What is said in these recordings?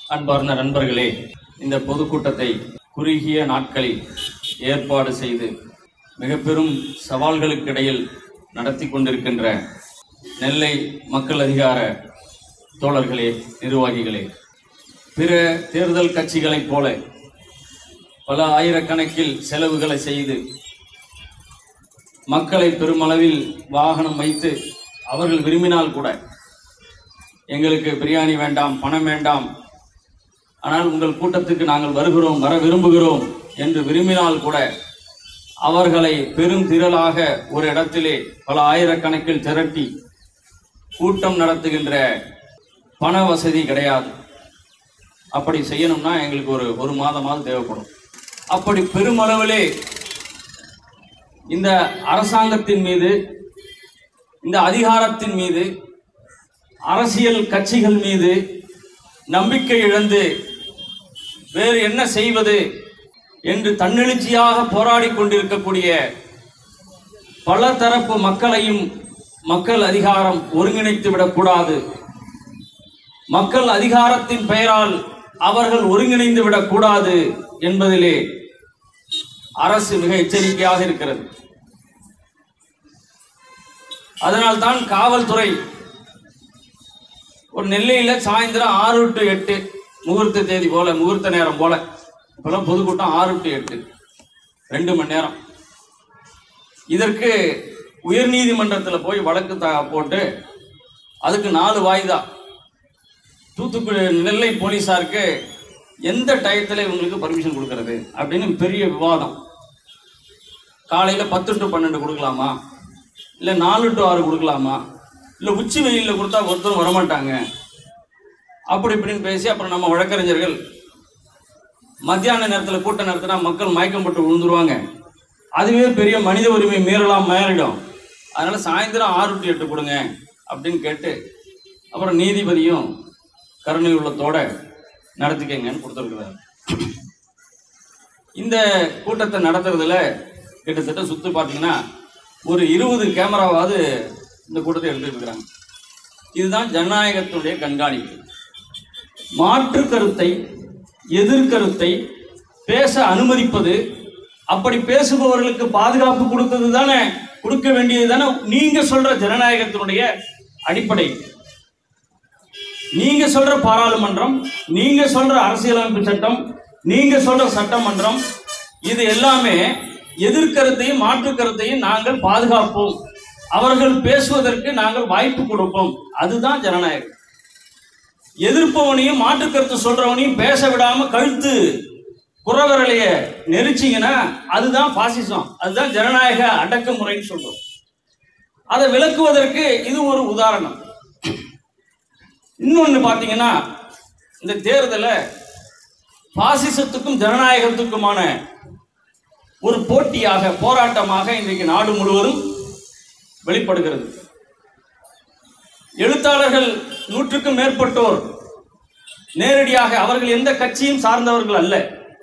அன்பார்ந்த நண்பர்களே இந்த பொதுக்கூட்டத்தை குறுகிய நாட்களில் ஏற்பாடு செய்து மிக பெரும் சவால்களுக்கு இடையில் நடத்தி கொண்டிருக்கின்ற நெல்லை மக்கள் அதிகார தோழர்களே நிர்வாகிகளே பிற தேர்தல் கட்சிகளைப் போல பல ஆயிரக்கணக்கில் செலவுகளை செய்து மக்களை பெருமளவில் வாகனம் வைத்து அவர்கள் விரும்பினால் கூட எங்களுக்கு பிரியாணி வேண்டாம் பணம் வேண்டாம் ஆனால் உங்கள் கூட்டத்துக்கு நாங்கள் வருகிறோம் வர விரும்புகிறோம் என்று விரும்பினால் கூட அவர்களை பெரும் திரளாக ஒரு இடத்திலே பல ஆயிரக்கணக்கில் திரட்டி கூட்டம் நடத்துகின்ற பண வசதி கிடையாது அப்படி செய்யணும்னா எங்களுக்கு ஒரு ஒரு மாதமாவது தேவைப்படும் அப்படி பெருமளவிலே இந்த அரசாங்கத்தின் மீது இந்த அதிகாரத்தின் மீது அரசியல் கட்சிகள் மீது நம்பிக்கை இழந்து வேறு என்ன செய்வது என்று தன்னெழுச்சியாக போராடி கொண்டிருக்கக்கூடிய பல தரப்பு மக்களையும் மக்கள் அதிகாரம் ஒருங்கிணைத்து விடக்கூடாது மக்கள் அதிகாரத்தின் பெயரால் அவர்கள் ஒருங்கிணைந்து விடக்கூடாது என்பதிலே அரசு மிக எச்சரிக்கையாக இருக்கிறது அதனால்தான் காவல்துறை ஒரு நெல்லையில சாயந்தரம் ஆறு டு எட்டு முகூர்த்த தேதி போல முகூர்த்த நேரம் போல இப்பெல்லாம் பொதுக்கூட்டம் ஆறு டு எட்டு ரெண்டு மணி நேரம் இதற்கு உயர்நீதிமன்றத்தில் போய் வழக்கு த போட்டு அதுக்கு நாலு வாய்தா தூத்துக்குடி நெல்லை போலீஸாருக்கு எந்த டயத்தில் இவங்களுக்கு பர்மிஷன் கொடுக்கறது அப்படின்னு பெரிய விவாதம் காலையில் பத்து டு பன்னெண்டு கொடுக்கலாமா இல்லை நாலு டு ஆறு கொடுக்கலாமா இல்லை உச்சி வெயிலில் கொடுத்தா ஒருத்தரும் வரமாட்டாங்க அப்படி இப்படின்னு பேசி அப்புறம் நம்ம வழக்கறிஞர்கள் மத்தியான நேரத்தில் கூட்டம் நடத்தினா மக்கள் மயக்கம் போட்டு விழுந்துருவாங்க அதுவே பெரிய மனித உரிமை மீறலாம் மாறிடும் அதனால சாயந்தரம் ஆறு டு எட்டு கொடுங்க அப்படின்னு கேட்டு அப்புறம் நீதிபதியும் கருணை உள்ளத்தோட நடத்திக்கங்கன்னு கொடுத்துருக்குறாரு இந்த கூட்டத்தை நடத்துறதுல கிட்டத்தட்ட சுத்து பார்த்தீங்கன்னா ஒரு இருபது கேமராவாவது இந்த கூட்டத்தை எடுத்துட்டு இருக்கிறாங்க இதுதான் ஜனநாயகத்துடைய கண்காணிப்பு மாற்று கருத்தை எதிர்கருத்தை பேச அனுமதிப்பது அப்படி பேசுபவர்களுக்கு பாதுகாப்பு கொடுத்தது தானே கொடுக்க வேண்டியது தானே நீங்க சொல்ற ஜனநாயகத்தினுடைய அடிப்படை நீங்க சொல்ற பாராளுமன்றம் நீங்க சொல்ற அரசியலமைப்பு சட்டம் நீங்க சொல்ற சட்டமன்றம் இது எல்லாமே எதிர்கருத்தையும் மாற்று கருத்தையும் நாங்கள் பாதுகாப்போம் அவர்கள் பேசுவதற்கு நாங்கள் வாய்ப்பு கொடுப்போம் அதுதான் ஜனநாயகம் எதிர்ப்பவனையும் மாற்று கருத்து சொல்றவனையும் பேச விடாம கழுத்து குறவரலைய நெரிச்சிங்கன்னா அதுதான் பாசிசம் அதுதான் ஜனநாயக அடக்குமுறைன்னு சொல்றோம் அதை விளக்குவதற்கு இது ஒரு உதாரணம் இன்னொன்று பார்த்தீங்கன்னா இந்த தேர்தலை பாசிசத்துக்கும் ஜனநாயகத்துக்குமான ஒரு போட்டியாக போராட்டமாக இன்றைக்கு நாடு முழுவதும் வெளிப்படுகிறது எழுத்தாளர்கள் நூற்றுக்கும் மேற்பட்டோர் நேரடியாக அவர்கள் எந்த கட்சியும் சார்ந்தவர்கள் அல்ல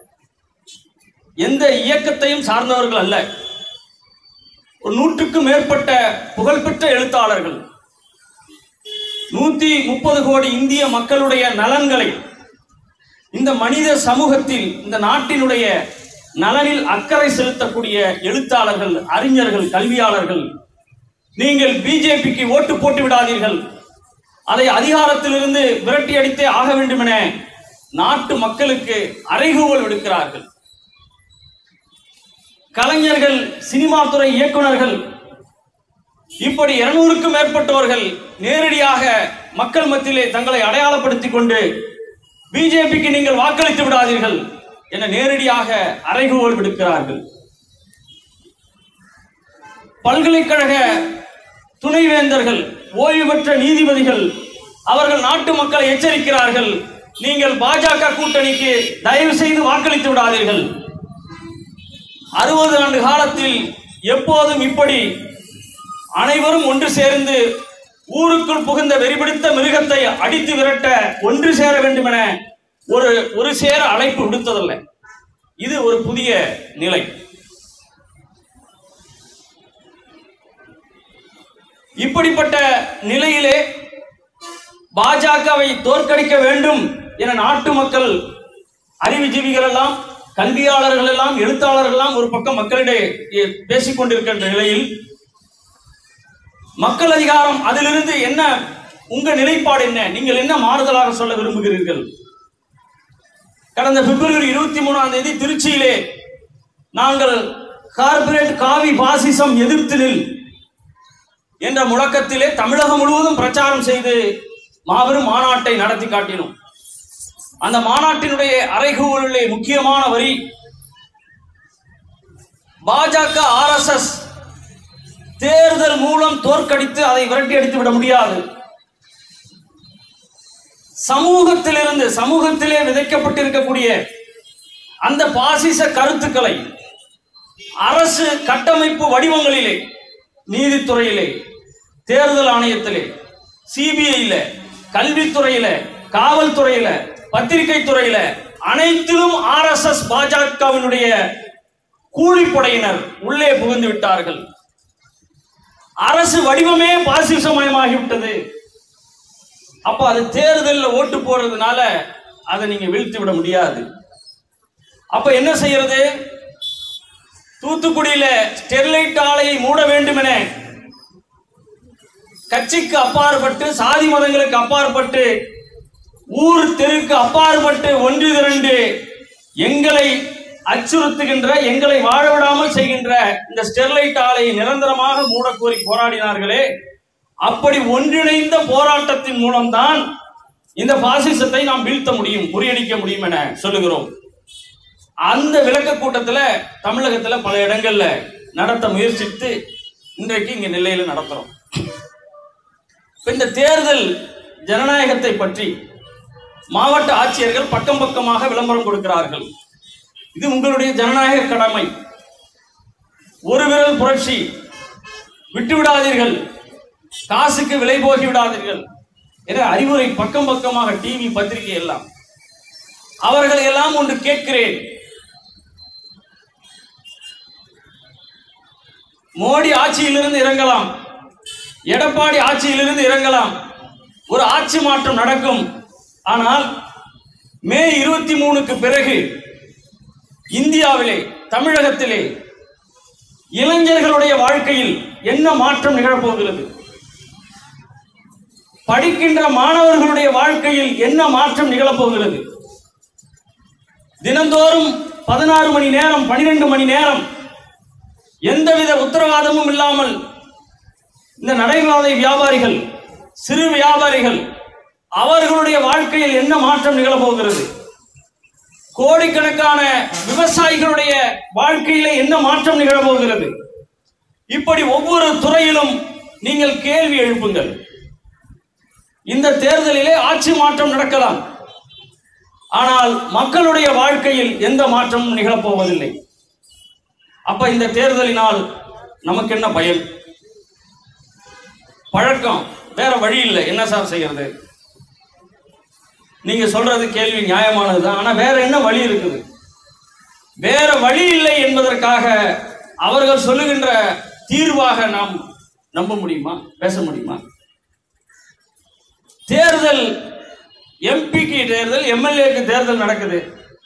எந்த இயக்கத்தையும் சார்ந்தவர்கள் அல்ல ஒரு நூற்றுக்கும் மேற்பட்ட புகழ்பெற்ற எழுத்தாளர்கள் நூத்தி முப்பது கோடி இந்திய மக்களுடைய நலன்களை இந்த மனித சமூகத்தில் இந்த நாட்டினுடைய நலனில் அக்கறை செலுத்தக்கூடிய எழுத்தாளர்கள் அறிஞர்கள் கல்வியாளர்கள் நீங்கள் பிஜேபிக்கு ஓட்டு போட்டு விடாதீர்கள் அதை அதிகாரத்திலிருந்து விரட்டி அடித்தே ஆக வேண்டும் என நாட்டு மக்களுக்கு அறைகூவல் விடுக்கிறார்கள் கலைஞர்கள் சினிமா துறை இயக்குனர்கள் இப்படி இருநூறுக்கும் மேற்பட்டவர்கள் நேரடியாக மக்கள் மத்தியிலே தங்களை அடையாளப்படுத்திக் கொண்டு பிஜேபிக்கு நீங்கள் வாக்களித்து விடாதீர்கள் என நேரடியாக அறைகூவல் விடுக்கிறார்கள் பல்கலைக்கழக துணைவேந்தர்கள் ஓய்வு பெற்ற நீதிபதிகள் அவர்கள் நாட்டு மக்களை எச்சரிக்கிறார்கள் நீங்கள் பாஜக கூட்டணிக்கு தயவு செய்து வாக்களித்து விடாதீர்கள் அறுபது ஆண்டு காலத்தில் எப்போதும் இப்படி அனைவரும் ஒன்று சேர்ந்து ஊருக்குள் புகுந்த வெறிபிடித்த மிருகத்தை அடித்து விரட்ட ஒன்று சேர வேண்டும் என ஒரு ஒரு சேர அழைப்பு விடுத்ததில்லை இது ஒரு புதிய நிலை இப்படிப்பட்ட நிலையிலே பாஜகவை தோற்கடிக்க வேண்டும் என நாட்டு மக்கள் அறிவுஜீவிகள் எல்லாம் கல்வியாளர்கள் எல்லாம் எழுத்தாளர்கள் எல்லாம் ஒரு பக்கம் மக்களிடையே பேசிக் கொண்டிருக்கின்ற நிலையில் மக்கள் அதிகாரம் அதிலிருந்து என்ன உங்க நிலைப்பாடு என்ன நீங்கள் என்ன மாறுதலாக சொல்ல விரும்புகிறீர்கள் கடந்த பிப்ரவரி இருபத்தி மூணாம் தேதி திருச்சியிலே நாங்கள் கார்ப்பரேட் காவி பாசிசம் எதிர்த்து நில் என்ற முழக்கத்திலே தமிழகம் முழுவதும் பிரச்சாரம் செய்து மாபெரும் மாநாட்டை நடத்தி காட்டினோம் அந்த மாநாட்டினுடைய அறைகூவலிலே முக்கியமான வரி பாஜக ஆர்எஸ்எஸ் தேர்தல் மூலம் தோற்கடித்து அதை விரட்டி அடித்து விட முடியாது சமூகத்திலிருந்து சமூகத்திலே விதைக்கப்பட்டிருக்கக்கூடிய அந்த பாசிச கருத்துக்களை அரசு கட்டமைப்பு வடிவங்களிலே நீதித்துறையிலே தேர்தல் ஆணையத்திலே சிபிஐல கல்வித்துறையில காவல்துறையில பத்திரிகை துறையில அனைத்திலும் ஆர்எஸ்எஸ் பாஜகவினுடைய கூலிப்படையினர் உள்ளே புகுந்து விட்டார்கள் அரசு வடிவமே பாசிசமயமாகிவிட்டது அப்ப அது தேர்தலில் ஓட்டு போறதுனால அதை நீங்க வீழ்த்தி விட முடியாது அப்ப என்ன செய்யறது தூத்துக்குடியில ஸ்டெர்லைட் ஆலையை மூட வேண்டும் என கட்சிக்கு அப்பாற்பட்டு சாதி மதங்களுக்கு அப்பாற்பட்டு ஊர் தெருக்கு அப்பாற்பட்டு ஒன்று திரண்டு எங்களை அச்சுறுத்துகின்ற எங்களை வாழ விடாமல் செய்கின்ற இந்த ஸ்டெர்லைட் ஆலையை நிரந்தரமாக மூட கோரி போராடினார்களே அப்படி ஒன்றிணைந்த போராட்டத்தின் மூலம்தான் இந்த பாசிசத்தை நாம் வீழ்த்த முடியும் முறியடிக்க முடியும் என சொல்லுகிறோம் அந்த விளக்க கூட்டத்துல தமிழகத்துல பல இடங்கள்ல நடத்த முயற்சித்து இன்றைக்கு இங்க நெல்லையில நடத்துறோம் இப்ப இந்த தேர்தல் ஜனநாயகத்தை பற்றி மாவட்ட ஆட்சியர்கள் பக்கம் பக்கமாக விளம்பரம் கொடுக்கிறார்கள் இது உங்களுடைய ஜனநாயக கடமை ஒரு விரல் புரட்சி விட்டு விடாதீர்கள் காசுக்கு விலை போகி விடாதீர்கள் என அறிவுரை பக்கம் பக்கமாக டிவி பத்திரிகை எல்லாம் அவர்களை எல்லாம் ஒன்று கேட்கிறேன் மோடி ஆட்சியிலிருந்து இறங்கலாம் எடப்பாடி ஆட்சியிலிருந்து இறங்கலாம் ஒரு ஆட்சி மாற்றம் நடக்கும் ஆனால் மே இருபத்தி மூணுக்கு பிறகு இந்தியாவிலே தமிழகத்திலே இளைஞர்களுடைய வாழ்க்கையில் என்ன மாற்றம் நிகழப்போகிறது படிக்கின்ற மாணவர்களுடைய வாழ்க்கையில் என்ன மாற்றம் நிகழப்போகிறது தினந்தோறும் பதினாறு மணி நேரம் பனிரெண்டு மணி நேரம் எந்தவித உத்தரவாதமும் இல்லாமல் இந்த நடைபாதை வியாபாரிகள் சிறு வியாபாரிகள் அவர்களுடைய வாழ்க்கையில் என்ன மாற்றம் நிகழப்போகிறது கோடிக்கணக்கான விவசாயிகளுடைய வாழ்க்கையில என்ன மாற்றம் நிகழப்போகிறது இப்படி ஒவ்வொரு துறையிலும் நீங்கள் கேள்வி எழுப்புங்கள் இந்த தேர்தலிலே ஆட்சி மாற்றம் நடக்கலாம் ஆனால் மக்களுடைய வாழ்க்கையில் எந்த மாற்றமும் நிகழப்போவதில்லை அப்ப இந்த தேர்தலினால் நமக்கு என்ன பயன் பழக்கம் வேற வழி இல்லை என்ன சார் செய்யறது நீங்க சொல்றது கேள்வி நியாயமானதுதான் ஆனா வேற என்ன வழி இருக்குது வேற வழி இல்லை என்பதற்காக அவர்கள் சொல்லுகின்ற தீர்வாக நாம் நம்ப முடியுமா பேச முடியுமா தேர்தல் எம்பிக்கு தேர்தல் எம்எல்ஏக்கு தேர்தல் நடக்குது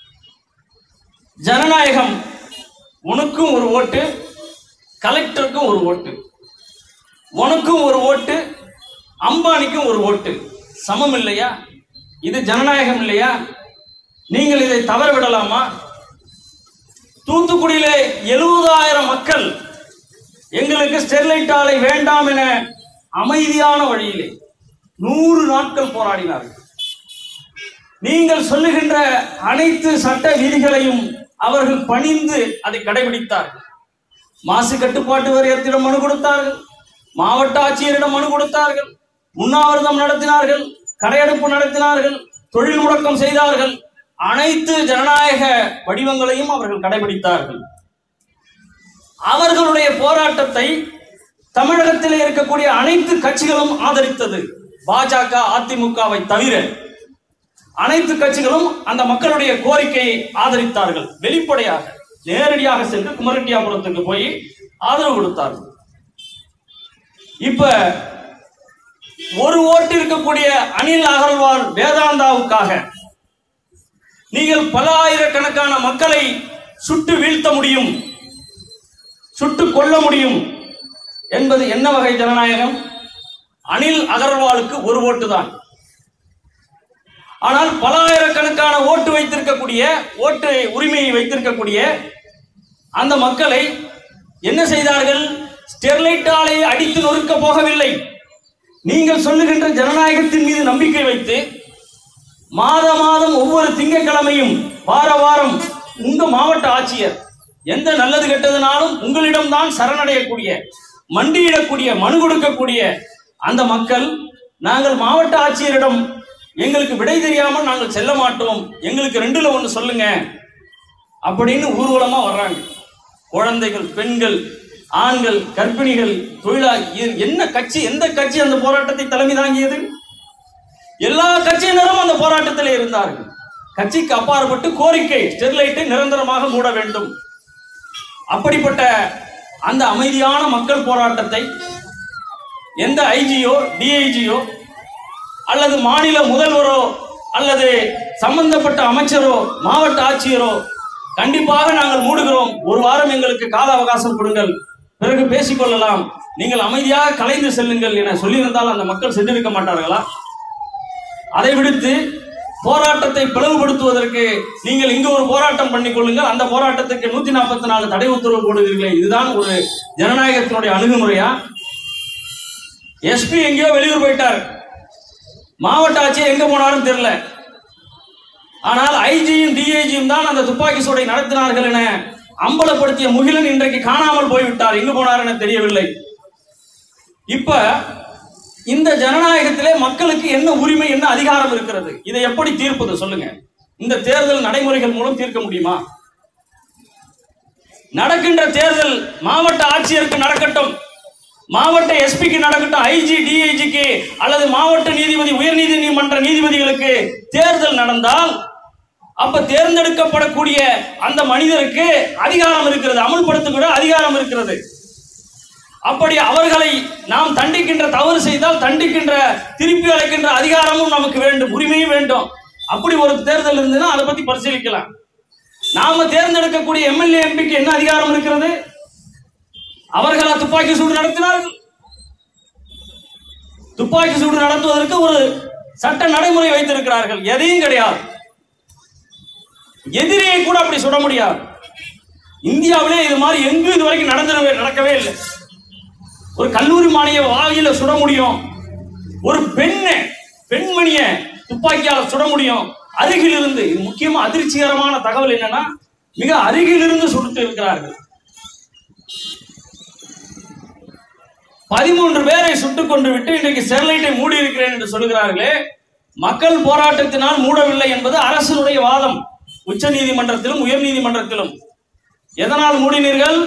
ஜனநாயகம் உனக்கும் ஒரு ஓட்டு கலெக்டருக்கும் ஒரு ஓட்டு உனக்கும் ஒரு ஓட்டு அம்பானிக்கும் ஒரு ஓட்டு சமம் இல்லையா இது ஜனநாயகம் இல்லையா நீங்கள் இதை தவற விடலாமா தூத்துக்குடியிலே எழுபதாயிரம் மக்கள் எங்களுக்கு ஸ்டெர்லைட் ஆலை வேண்டாம் என அமைதியான வழியிலே நூறு நாட்கள் போராடினார்கள் நீங்கள் சொல்லுகின்ற அனைத்து சட்ட விதிகளையும் அவர்கள் பணிந்து அதை கடைபிடித்தார்கள் மாசு கட்டுப்பாட்டு வாரியத்திடம் மனு கொடுத்தார்கள் மாவட்ட ஆட்சியரிடம் மனு கொடுத்தார்கள் உண்ணாவிரதம் நடத்தினார்கள் கடையெடுப்பு நடத்தினார்கள் தொழில் முடக்கம் செய்தார்கள் அனைத்து ஜனநாயக வடிவங்களையும் அவர்கள் கடைபிடித்தார்கள் அவர்களுடைய போராட்டத்தை தமிழகத்தில் இருக்கக்கூடிய அனைத்து கட்சிகளும் ஆதரித்தது பாஜக அதிமுகவை தவிர அனைத்து கட்சிகளும் அந்த மக்களுடைய கோரிக்கையை ஆதரித்தார்கள் வெளிப்படையாக நேரடியாக சென்று குமரட்டியாபுரத்துக்கு போய் ஆதரவு கொடுத்தார்கள் இப்ப ஒரு ஓட்டு இருக்கக்கூடிய அனில் அகர்வால் வேதாந்தாவுக்காக நீங்கள் பல ஆயிரக்கணக்கான மக்களை சுட்டு வீழ்த்த முடியும் சுட்டு கொல்ல முடியும் என்பது என்ன வகை ஜனநாயகம் அனில் அகர்வாலுக்கு ஒரு ஓட்டு தான் ஆனால் பல ஆயிரக்கணக்கான ஓட்டு வைத்திருக்கக்கூடிய ஓட்டு உரிமையை வைத்திருக்கக்கூடிய அந்த மக்களை என்ன செய்தார்கள் ஸ்டெர்லைட் ஆலையை அடித்து நொறுக்க போகவில்லை நீங்கள் சொல்லுகின்ற ஜனநாயகத்தின் மீது நம்பிக்கை வைத்து மாத மாதம் ஒவ்வொரு திங்கட்கிழமையும் வார வாரம் உங்க மாவட்ட ஆட்சியர் எந்த நல்லது கெட்டதுனாலும் உங்களிடம்தான் சரணடையக்கூடிய மண்டியிடக்கூடிய மனு கொடுக்கக்கூடிய அந்த மக்கள் நாங்கள் மாவட்ட ஆட்சியரிடம் எங்களுக்கு விடை தெரியாமல் நாங்கள் செல்ல மாட்டோம் எங்களுக்கு ரெண்டுல ஒன்று சொல்லுங்க அப்படின்னு ஊர்வலமா வர்றாங்க குழந்தைகள் பெண்கள் ஆண்கள் கர்ப்பிணிகள் தொழிலாளி இது என்ன கட்சி எந்த கட்சி அந்த போராட்டத்தை தலைமை தாங்கியது எல்லா கட்சியினரும் அந்த போராட்டத்தில் இருந்தார்கள் கட்சிக்கு அப்பாற்பட்டு கோரிக்கை ஸ்டெர்லைட்டை நிரந்தரமாக மூட வேண்டும் அப்படிப்பட்ட அந்த அமைதியான மக்கள் போராட்டத்தை எந்த ஐஜியோ டிஐஜியோ அல்லது மாநில முதல்வரோ அல்லது சம்பந்தப்பட்ட அமைச்சரோ மாவட்ட ஆட்சியரோ கண்டிப்பாக நாங்கள் மூடுகிறோம் ஒரு வாரம் எங்களுக்கு கால அவகாசம் கொடுங்கள் பிறகு பேசிக்கொள்ளலாம் நீங்கள் அமைதியாக கலைந்து செல்லுங்கள் என சொல்லியிருந்தால் அந்த மக்கள் சென்றிருக்க மாட்டார்களா அதை விடுத்து போராட்டத்தை பிளவுபடுத்துவதற்கு நீங்கள் இங்கு ஒரு போராட்டம் பண்ணிக் கொள்ளுங்கள் அந்த போராட்டத்துக்கு நூத்தி நாற்பத்தி நாலு தடை உத்தரவு போடுவீர்களே இதுதான் ஒரு ஜனநாயகத்தினுடைய அணுகுமுறையா எஸ்பி எங்கேயோ வெளியூர் போயிட்டார் மாவட்ட ஆட்சியர் எங்க போனாரும் தெரியல ஆனால் ஐஜியும் டிஐஜியும் தான் அந்த துப்பாக்கி சூடை நடத்தினார்கள் என அம்பலப்படுத்திய முகிலன் இன்றைக்கு காணாமல் போய்விட்டார் எங்கு போனார் என தெரியவில்லை இப்ப இந்த ஜனநாயகத்திலே மக்களுக்கு என்ன உரிமை என்ன அதிகாரம் இருக்கிறது இதை எப்படி தீர்ப்பது சொல்லுங்க இந்த தேர்தல் நடைமுறைகள் மூலம் தீர்க்க முடியுமா நடக்கின்ற தேர்தல் மாவட்ட ஆட்சியருக்கு நடக்கட்டும் மாவட்ட எஸ்பிக்கு நடக்கட்டும் ஐஜி டிஐஜிக்கு அல்லது மாவட்ட நீதிபதி உயர் நீதிமன்ற நீதிபதிகளுக்கு தேர்தல் நடந்தால் அப்ப தேர்ந்தெடுக்கப்படக்கூடிய அந்த மனிதருக்கு அதிகாரம் இருக்கிறது அமல்படுத்தக்கூட அதிகாரம் இருக்கிறது அப்படி அவர்களை நாம் தண்டிக்கின்ற தவறு செய்தால் தண்டிக்கின்ற திருப்பி அழைக்கின்ற அதிகாரமும் நமக்கு வேண்டும் உரிமையும் வேண்டும் அப்படி ஒரு தேர்தல் இருந்ததுன்னா அதை பத்தி பரிசீலிக்கலாம் நாம தேர்ந்தெடுக்கக்கூடிய எம்எல்ஏ எம்பிக்கு என்ன அதிகாரம் இருக்கிறது அவர்களா துப்பாக்கி சூடு நடத்தினார்கள் துப்பாக்கி சூடு நடத்துவதற்கு ஒரு சட்ட நடைமுறை வைத்திருக்கிறார்கள் எதையும் கிடையாது எதிரியை கூட அப்படி சுட முடியாது இந்தியாவிலே இது மாதிரி எங்கும் இது வரைக்கும் நடந்தவே நடக்கவே இல்லை ஒரு கல்லூரி மாணவிய வாயில சுட முடியும் ஒரு பெண்ணை பெண்மணிய துப்பாக்கியால சுட முடியும் அருகில் இருந்து இது முக்கியமா அதிர்ச்சிகரமான தகவல் என்னன்னா மிக அருகில் இருந்து சுட்டு இருக்கிறார்கள் பதிமூன்று பேரை சுட்டுக் கொண்டு விட்டு இன்றைக்கு ஸ்டெர்லைட்டை மூடி இருக்கிறேன் என்று சொல்கிறார்களே மக்கள் போராட்டத்தினால் மூடவில்லை என்பது அரசினுடைய வாதம் உச்ச நீதிமன்றத்திலும் உயர் நீதிமன்றத்திலும் எதனால் மூடினீர்கள்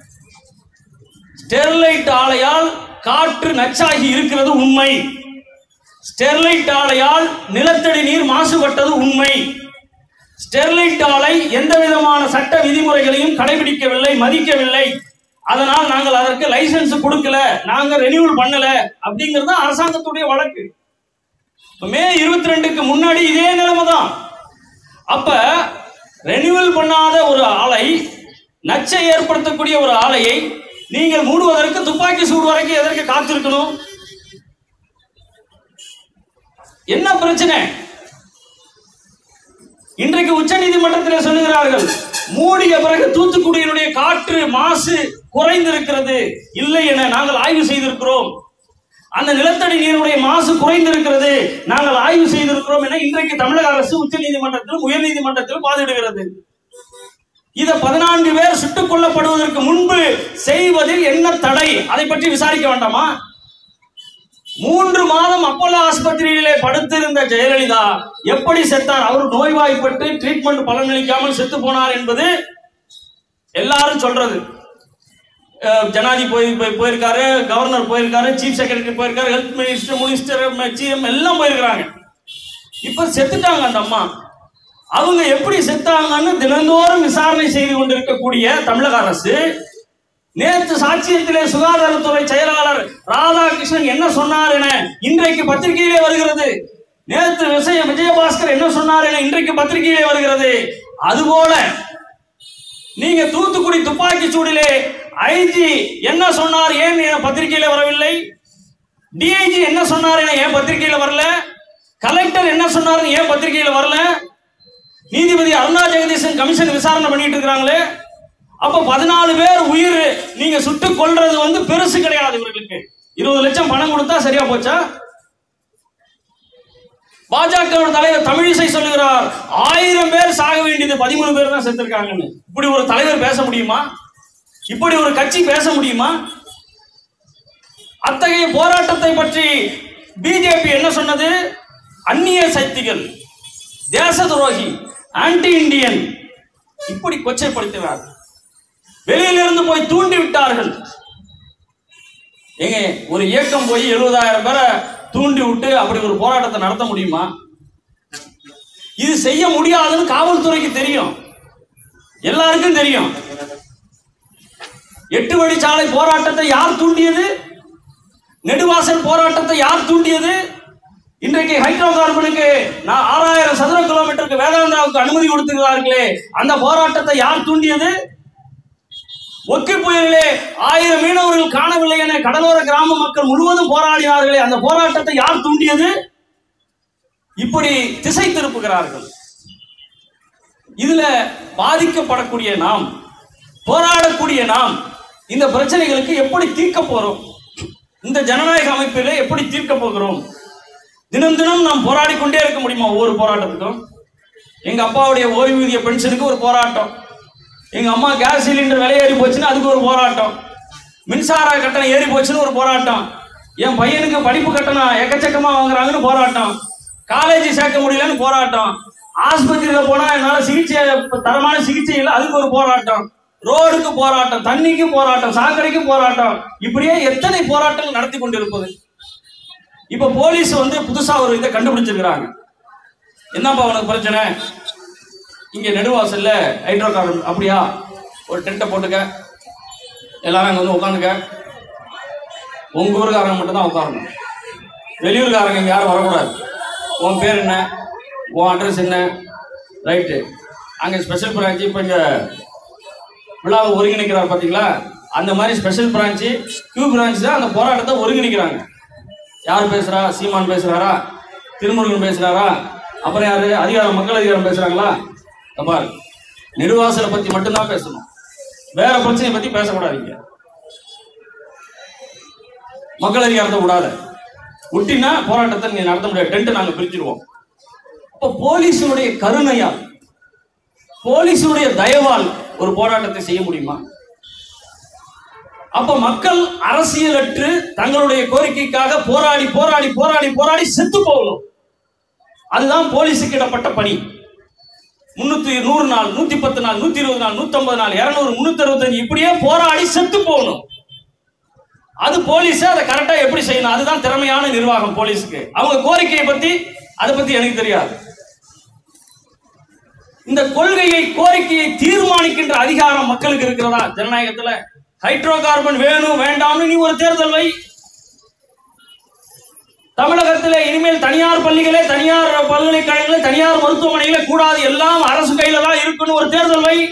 ஸ்டெர்லைட் ஆலையால் காற்று நச்சாகி இருக்கிறது உண்மை ஸ்டெர்லைட் ஆலையால் நிலத்தடி நீர் மாசுபட்டது உண்மை ஸ்டெர்லைட் ஆலை எந்த விதமான சட்ட விதிமுறைகளையும் கடைபிடிக்கவில்லை மதிக்கவில்லை அதனால் நாங்கள் அதற்கு லைசென்ஸ் கொடுக்கல நாங்க ரெனியூவல் பண்ணல அப்படிங்கிறது தான் அரசாங்கத்துடைய வழக்கு இப்ப மே இருபத்தி ரெண்டுக்கு முன்னாடி இதே நிலைமை தான் அப்ப ரெனியூவல் பண்ணாத ஒரு ஆலை நச்சை ஏற்படுத்தக்கூடிய ஒரு ஆலையை நீங்கள் மூடுவதற்கு துப்பாக்கி சூடு வரைக்கும் எதற்கு காத்திருக்கணும் என்ன பிரச்சனை இன்றைக்கு உச்ச நீதிமன்றத்தில் சொல்லுகிறார்கள் மூடிய பிறகு தூத்துக்குடியினுடைய காற்று மாசு குறைந்திருக்கிறது இல்லை என நாங்கள் ஆய்வு செய்திருக்கிறோம் அந்த நிலத்தடி நீருடைய மாசு குறைந்திருக்கிறது நாங்கள் ஆய்வு செய்திருக்கிறோம் என இன்றைக்கு தமிழக அரசு உச்ச நீதிமன்றத்திலும் உயர் நீதிமன்றத்திலும் வாதிடுகிறது இத பதினான்கு பேர் சுட்டுக் கொல்லப்படுவதற்கு முன்பு செய்வதில் என்ன தடை அதை பற்றி விசாரிக்க வேண்டாமா மூன்று மாதம் அப்போலோ ஆஸ்பத்திரியிலே படுத்திருந்த ஜெயலலிதா எப்படி செத்தார் அவர் நோய்வாய்ப்பட்டு ட்ரீட்மெண்ட் பலனளிக்காமல் செத்து போனார் என்பது எல்லாரும் சொல்றது அஹ் ஜனாதி போய் போய் போயிருக்காரு கவர்னர் போயிருக்காரு சீஃப் செக்ரட்டரி போயிருக்காரு ஹெல்த் மினிஸ்டர் மினிஸ்டர் சிஎம் எல்லாம் போயிருக்கிறாங்க இப்ப செத்துட்டாங்க அந்த அம்மா அவங்க எப்படி செத்தாங்கன்னு தினந்தோறும் விசாரணை செய்து கொண்டிருக்கக்கூடிய தமிழக அரசு நேற்று சாட்சியத்திலே சுகாதாரத்துறை செயலாளர் ராதாகிருஷ்ணன் என்ன சொன்னார் என இன்றைக்கு பத்திரிகையிலே வருகிறது நேற்று விஜய விஜயபாஸ்கர் என்ன சொன்னார் என இன்றைக்கு பத்திரிகையிலே வருகிறது அதுபோல நீங்க தூத்துக்குடி துப்பாக்கி சூடிலே ஐஜி என்ன சொன்னார் ஏன் என் பத்திரிகையில வரவில்லை டிஐஜி என்ன சொன்னார் என ஏன் பத்திரிகையில வரல கலெக்டர் என்ன சொன்னாருன்னு ஏன் பத்திரிகையில வரல நீதிபதி அருணா ஜெகதீசன் கமிஷன் விசாரணை பண்ணிட்டு இருக்காங்களே அப்ப பதினாலு பேர் உயிர் நீங்க சுட்டு கொல்றது வந்து பெருசு கிடையாது இவர்களுக்கு இருபது லட்சம் பணம் கொடுத்தா சரியா போச்சா பாஜக தலைவர் தமிழிசை சொல்லுகிறார் ஆயிரம் பேர் சாக வேண்டியது பதிமூணு பேர் தான் செத்துருக்காங்கன்னு இப்படி ஒரு தலைவர் பேச முடியுமா இப்படி ஒரு கட்சி பேச முடியுமா அத்தகைய போராட்டத்தை பற்றி பிஜேபி என்ன சொன்னது அந்நிய சக்திகள் தேச துரோகி ஆன்டி இந்தியன் இப்படி கொச்சைப்படுத்தினார் வெளியிலிருந்து போய் தூண்டி விட்டார்கள் ஏங்க ஒரு இயக்கம் போய் எழுபதாயிரம் பேரை தூண்டி விட்டு அப்படி ஒரு போராட்டத்தை நடத்த முடியுமா இது செய்ய முடியாதுன்னு காவல்துறைக்கு தெரியும் எல்லாருக்கும் தெரியும் எட்டு வழிச்சாலை போராட்டத்தை யார் தூண்டியது நெடுவாசல் போராட்டத்தை யார் தூண்டியது இன்றைக்கு ஹைட்ரோ கார்பனுக்கு நான் ஆறாயிரம் சதுர கிலோமீட்டருக்கு வேதாந்தாவுக்கு அனுமதி கொடுத்திருக்கிறார்களே அந்த போராட்டத்தை யார் தூண்டியது ஒக்கி புயலிலே ஆயிரம் மீனவர்கள் காணவில்லை என கடலோர கிராம மக்கள் முழுவதும் போராடினார்களே அந்த போராட்டத்தை யார் தூண்டியது இப்படி திசை திருப்புகிறார்கள் இதுல பாதிக்கப்படக்கூடிய நாம் போராடக்கூடிய நாம் இந்த பிரச்சனைகளுக்கு எப்படி தீர்க்க போறோம் இந்த ஜனநாயக அமைப்பிலே எப்படி தீர்க்க போகிறோம் தினம் தினம் நாம் போராடி கொண்டே இருக்க முடியுமா ஒவ்வொரு போராட்டத்துக்கும் எங்க அப்பாவுடைய ஓய்வூதிய பென்ஷனுக்கு ஒரு போராட்டம் எங்க அம்மா கேஸ் சிலிண்டர் விலை ஏறி போச்சுன்னா அதுக்கு ஒரு போராட்டம் மின்சார கட்டணம் ஏறி போச்சுன்னு ஒரு போராட்டம் என் பையனுக்கு படிப்பு கட்டணம் எக்கச்சக்கமா வாங்குறாங்கன்னு போராட்டம் காலேஜ் சேர்க்க முடியலன்னு போராட்டம் ஆஸ்பத்திரியில போனா என்னால சிகிச்சை தரமான சிகிச்சை இல்லை அதுக்கு ஒரு போராட்டம் ரோடுக்கு போராட்டம் தண்ணிக்கு போராட்டம் சாக்கடைக்கு போராட்டம் இப்படியே எத்தனை போராட்டங்கள் நடத்தி கொண்டிருப்பது இப்ப போலீஸ் வந்து புதுசா ஒரு இதை கண்டுபிடிச்சிருக்கிறாங்க என்னப்பா உனக்கு பிரச்சனை இங்க நெடுவாசல்ல ஹைட்ரோ கார்பன் அப்படியா ஒரு டென்ட்டை போட்டுக்க எல்லாரும் அங்க வந்து உட்காந்துக்க உங்க ஊருக்காரங்க மட்டும் தான் உட்காரணும் வெளியூர்காரங்க இங்க யாரும் வரக்கூடாது உன் பேர் என்ன உன் அட்ரஸ் என்ன ரைட்டு அங்க ஸ்பெஷல் பிரான்ச்சு இப்போ இங்க விழாவை ஒருங்கிணைக்கிறார் பாத்தீங்களா அந்த மாதிரி ஸ்பெஷல் பிரான்ச்சு கியூ பிரான்ச் தான் அந்த போராட்டத்தை ஒருங்கிணைக்கிறாங்க யார் பேசுறா சீமான் பேசுறாரா திருமுருகன் பேசுறாரா அப்புறம் யாரு அதிகாரம் மக்கள் அதிகாரம் பேசுறாங்களா இங்க பாரு நெடுவாசலை பத்தி மட்டும்தான் பேசணும் வேற பிரச்சனையை பத்தி பேசக்கூடாதீங்க மக்கள் அதிகாரத்தை விடாத விட்டினா போராட்டத்தை நீ நடத்த முடியாது டென்ட் நாங்க பிரிச்சிருவோம் அப்ப போலீஸுடைய கருணையால் போலீஸுடைய தயவால் ஒரு போராட்டத்தை செய்ய முடியுமா அப்ப மக்கள் அரசியலற்று தங்களுடைய கோரிக்கைக்காக போராடி போராடி போராடி போராடி செத்து போகணும் அதுதான் போலீஸுக்கு இடப்பட்ட பணி முன்னூத்தி நூறு நாள் நூத்தி பத்து நாள் நூத்தி இருபது நாள் நூத்தி நாள் இருநூறு முன்னூத்தி அறுபத்தஞ்சு இப்படியே போராடி செத்து போகணும் அது போலீஸ் அதை கரெக்டா எப்படி செய்யணும் அதுதான் திறமையான நிர்வாகம் போலீஸுக்கு அவங்க கோரிக்கையை பத்தி அதை பத்தி எனக்கு தெரியாது இந்த கொள்கையை கோரிக்கையை தீர்மானிக்கின்ற அதிகாரம் மக்களுக்கு இருக்கிறதா ஜனநாயகத்துல ஹைட்ரோ கார்பன் வேணும் வேண்டாம்னு நீ ஒரு தேர்தல் வை தமிழகத்தில் இனிமேல் தனியார் பள்ளிகளே தனியார் பல்கலைக்கழகங்களே தனியார் மருத்துவமனைகளே கூடாது எல்லாம் அரசு கையில தான் இருக்குன்னு ஒரு தேர்தல் வை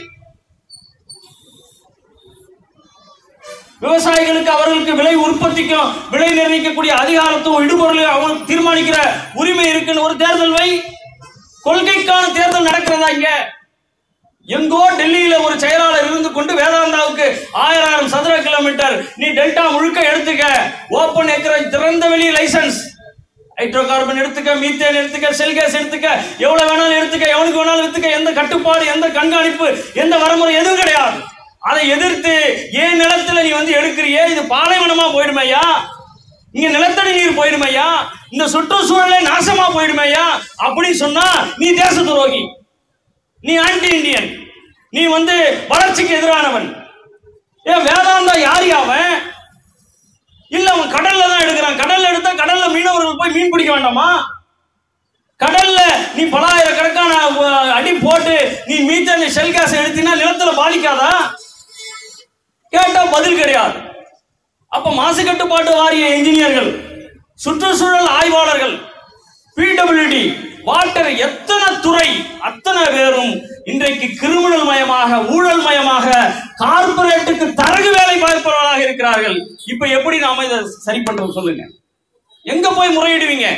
விவசாயிகளுக்கு அவர்களுக்கு விலை உற்பத்திக்கும் விலை நிர்ணயிக்கக்கூடிய அதிகாரத்தும் இடுபொருளை அவங்களுக்கு தீர்மானிக்கிற உரிமை இருக்குன்னு ஒரு தேர்தல் வை கொள்கைக்கான தேர்தல் நடக்கிறதா இங்க எங்கோ டெல்லியில ஒரு செயலாளர் இருந்து கொண்டு வேதாந்தாவுக்கு ஆயிரம் சதுர கிலோமீட்டர் நீ டெல்டா முழுக்க எடுத்துக்க ஓபன் ஏக்கர திறந்த வெளி லைசன்ஸ் ஹைட்ரோ கார்பன் எடுத்துக்க மீத்தேன் எடுத்துக்க செல் கேஸ் எடுத்துக்க எவ்வளவு வேணாலும் எடுத்துக்க எவனுக்கு வேணாலும் எடுத்துக்க எந்த கட்டுப்பாடு எந்த கண்காணிப்பு எந்த வரமுறை எதுவும் கிடையாது அதை எதிர்த்து ஏன் நிலத்துல நீ வந்து எடுக்கிறியே இது பாலைவனமா போயிடுமையா இங்க நிலத்தடி நீர் போயிடுமையா இந்த சுற்றுச்சூழலே நாசமா போயிடுமையா அப்படின்னு சொன்னா நீ தேச துரோகி நீ ஆன்டி இந்தியன் நீ வந்து வளர்ச்சிக்கு எதிரானவன் ஏன் வேதாந்தா யாரு அவன் இல்ல அவன் கடல்ல தான் எடுக்கிறான் கடல்ல எடுத்தா கடல்ல மீனவர்கள் போய் மீன் பிடிக்க வேண்டாமா கடல்ல நீ பலாயிரக்கணக்கான அஹ், அடி போட்டு நீ மீத்தேன் ஷெல் கேஸ் எடுத்தீங்கன்னா நிலத்துல பாதிக்காதா கேட்டா பதில் கிடையாது அப்ப மாசு கட்டுப்பாட்டு வாரிய என்ஜினியர்கள் சுற்றுச்சூழல் ஆய்வாளர்கள் பிடபிள்யூடி வாட்டர் எத்தனை துறை அத்தனை பேரும் இன்றைக்கு கிரிமினல் மயமாக ஊழல் மயமாக கார்பரேட்டுக்கு தரகு வேலை பார்ப்பவர்களாக இருக்கிறார்கள் இப்ப எப்படி நாம இதை சரி பண்றோம் சொல்லுங்க எங்க போய் முறையிடுவீங்க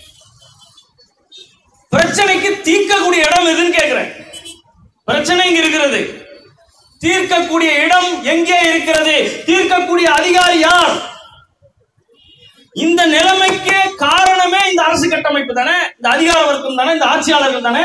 பிரச்சனைக்கு தீர்க்கக்கூடிய இடம் எதுன்னு கேக்குறேன் பிரச்சனை இங்க இருக்கிறது தீர்க்கக்கூடிய இடம் எங்கே இருக்கிறது தீர்க்கக்கூடிய அதிகாரி யார் இந்த நிலைமைக்கு காரணமே இந்த அரசு கட்டமைப்பு தானே இந்த அதிகார வர்க்கம் தானே இந்த ஆட்சியாளர்கள் தானே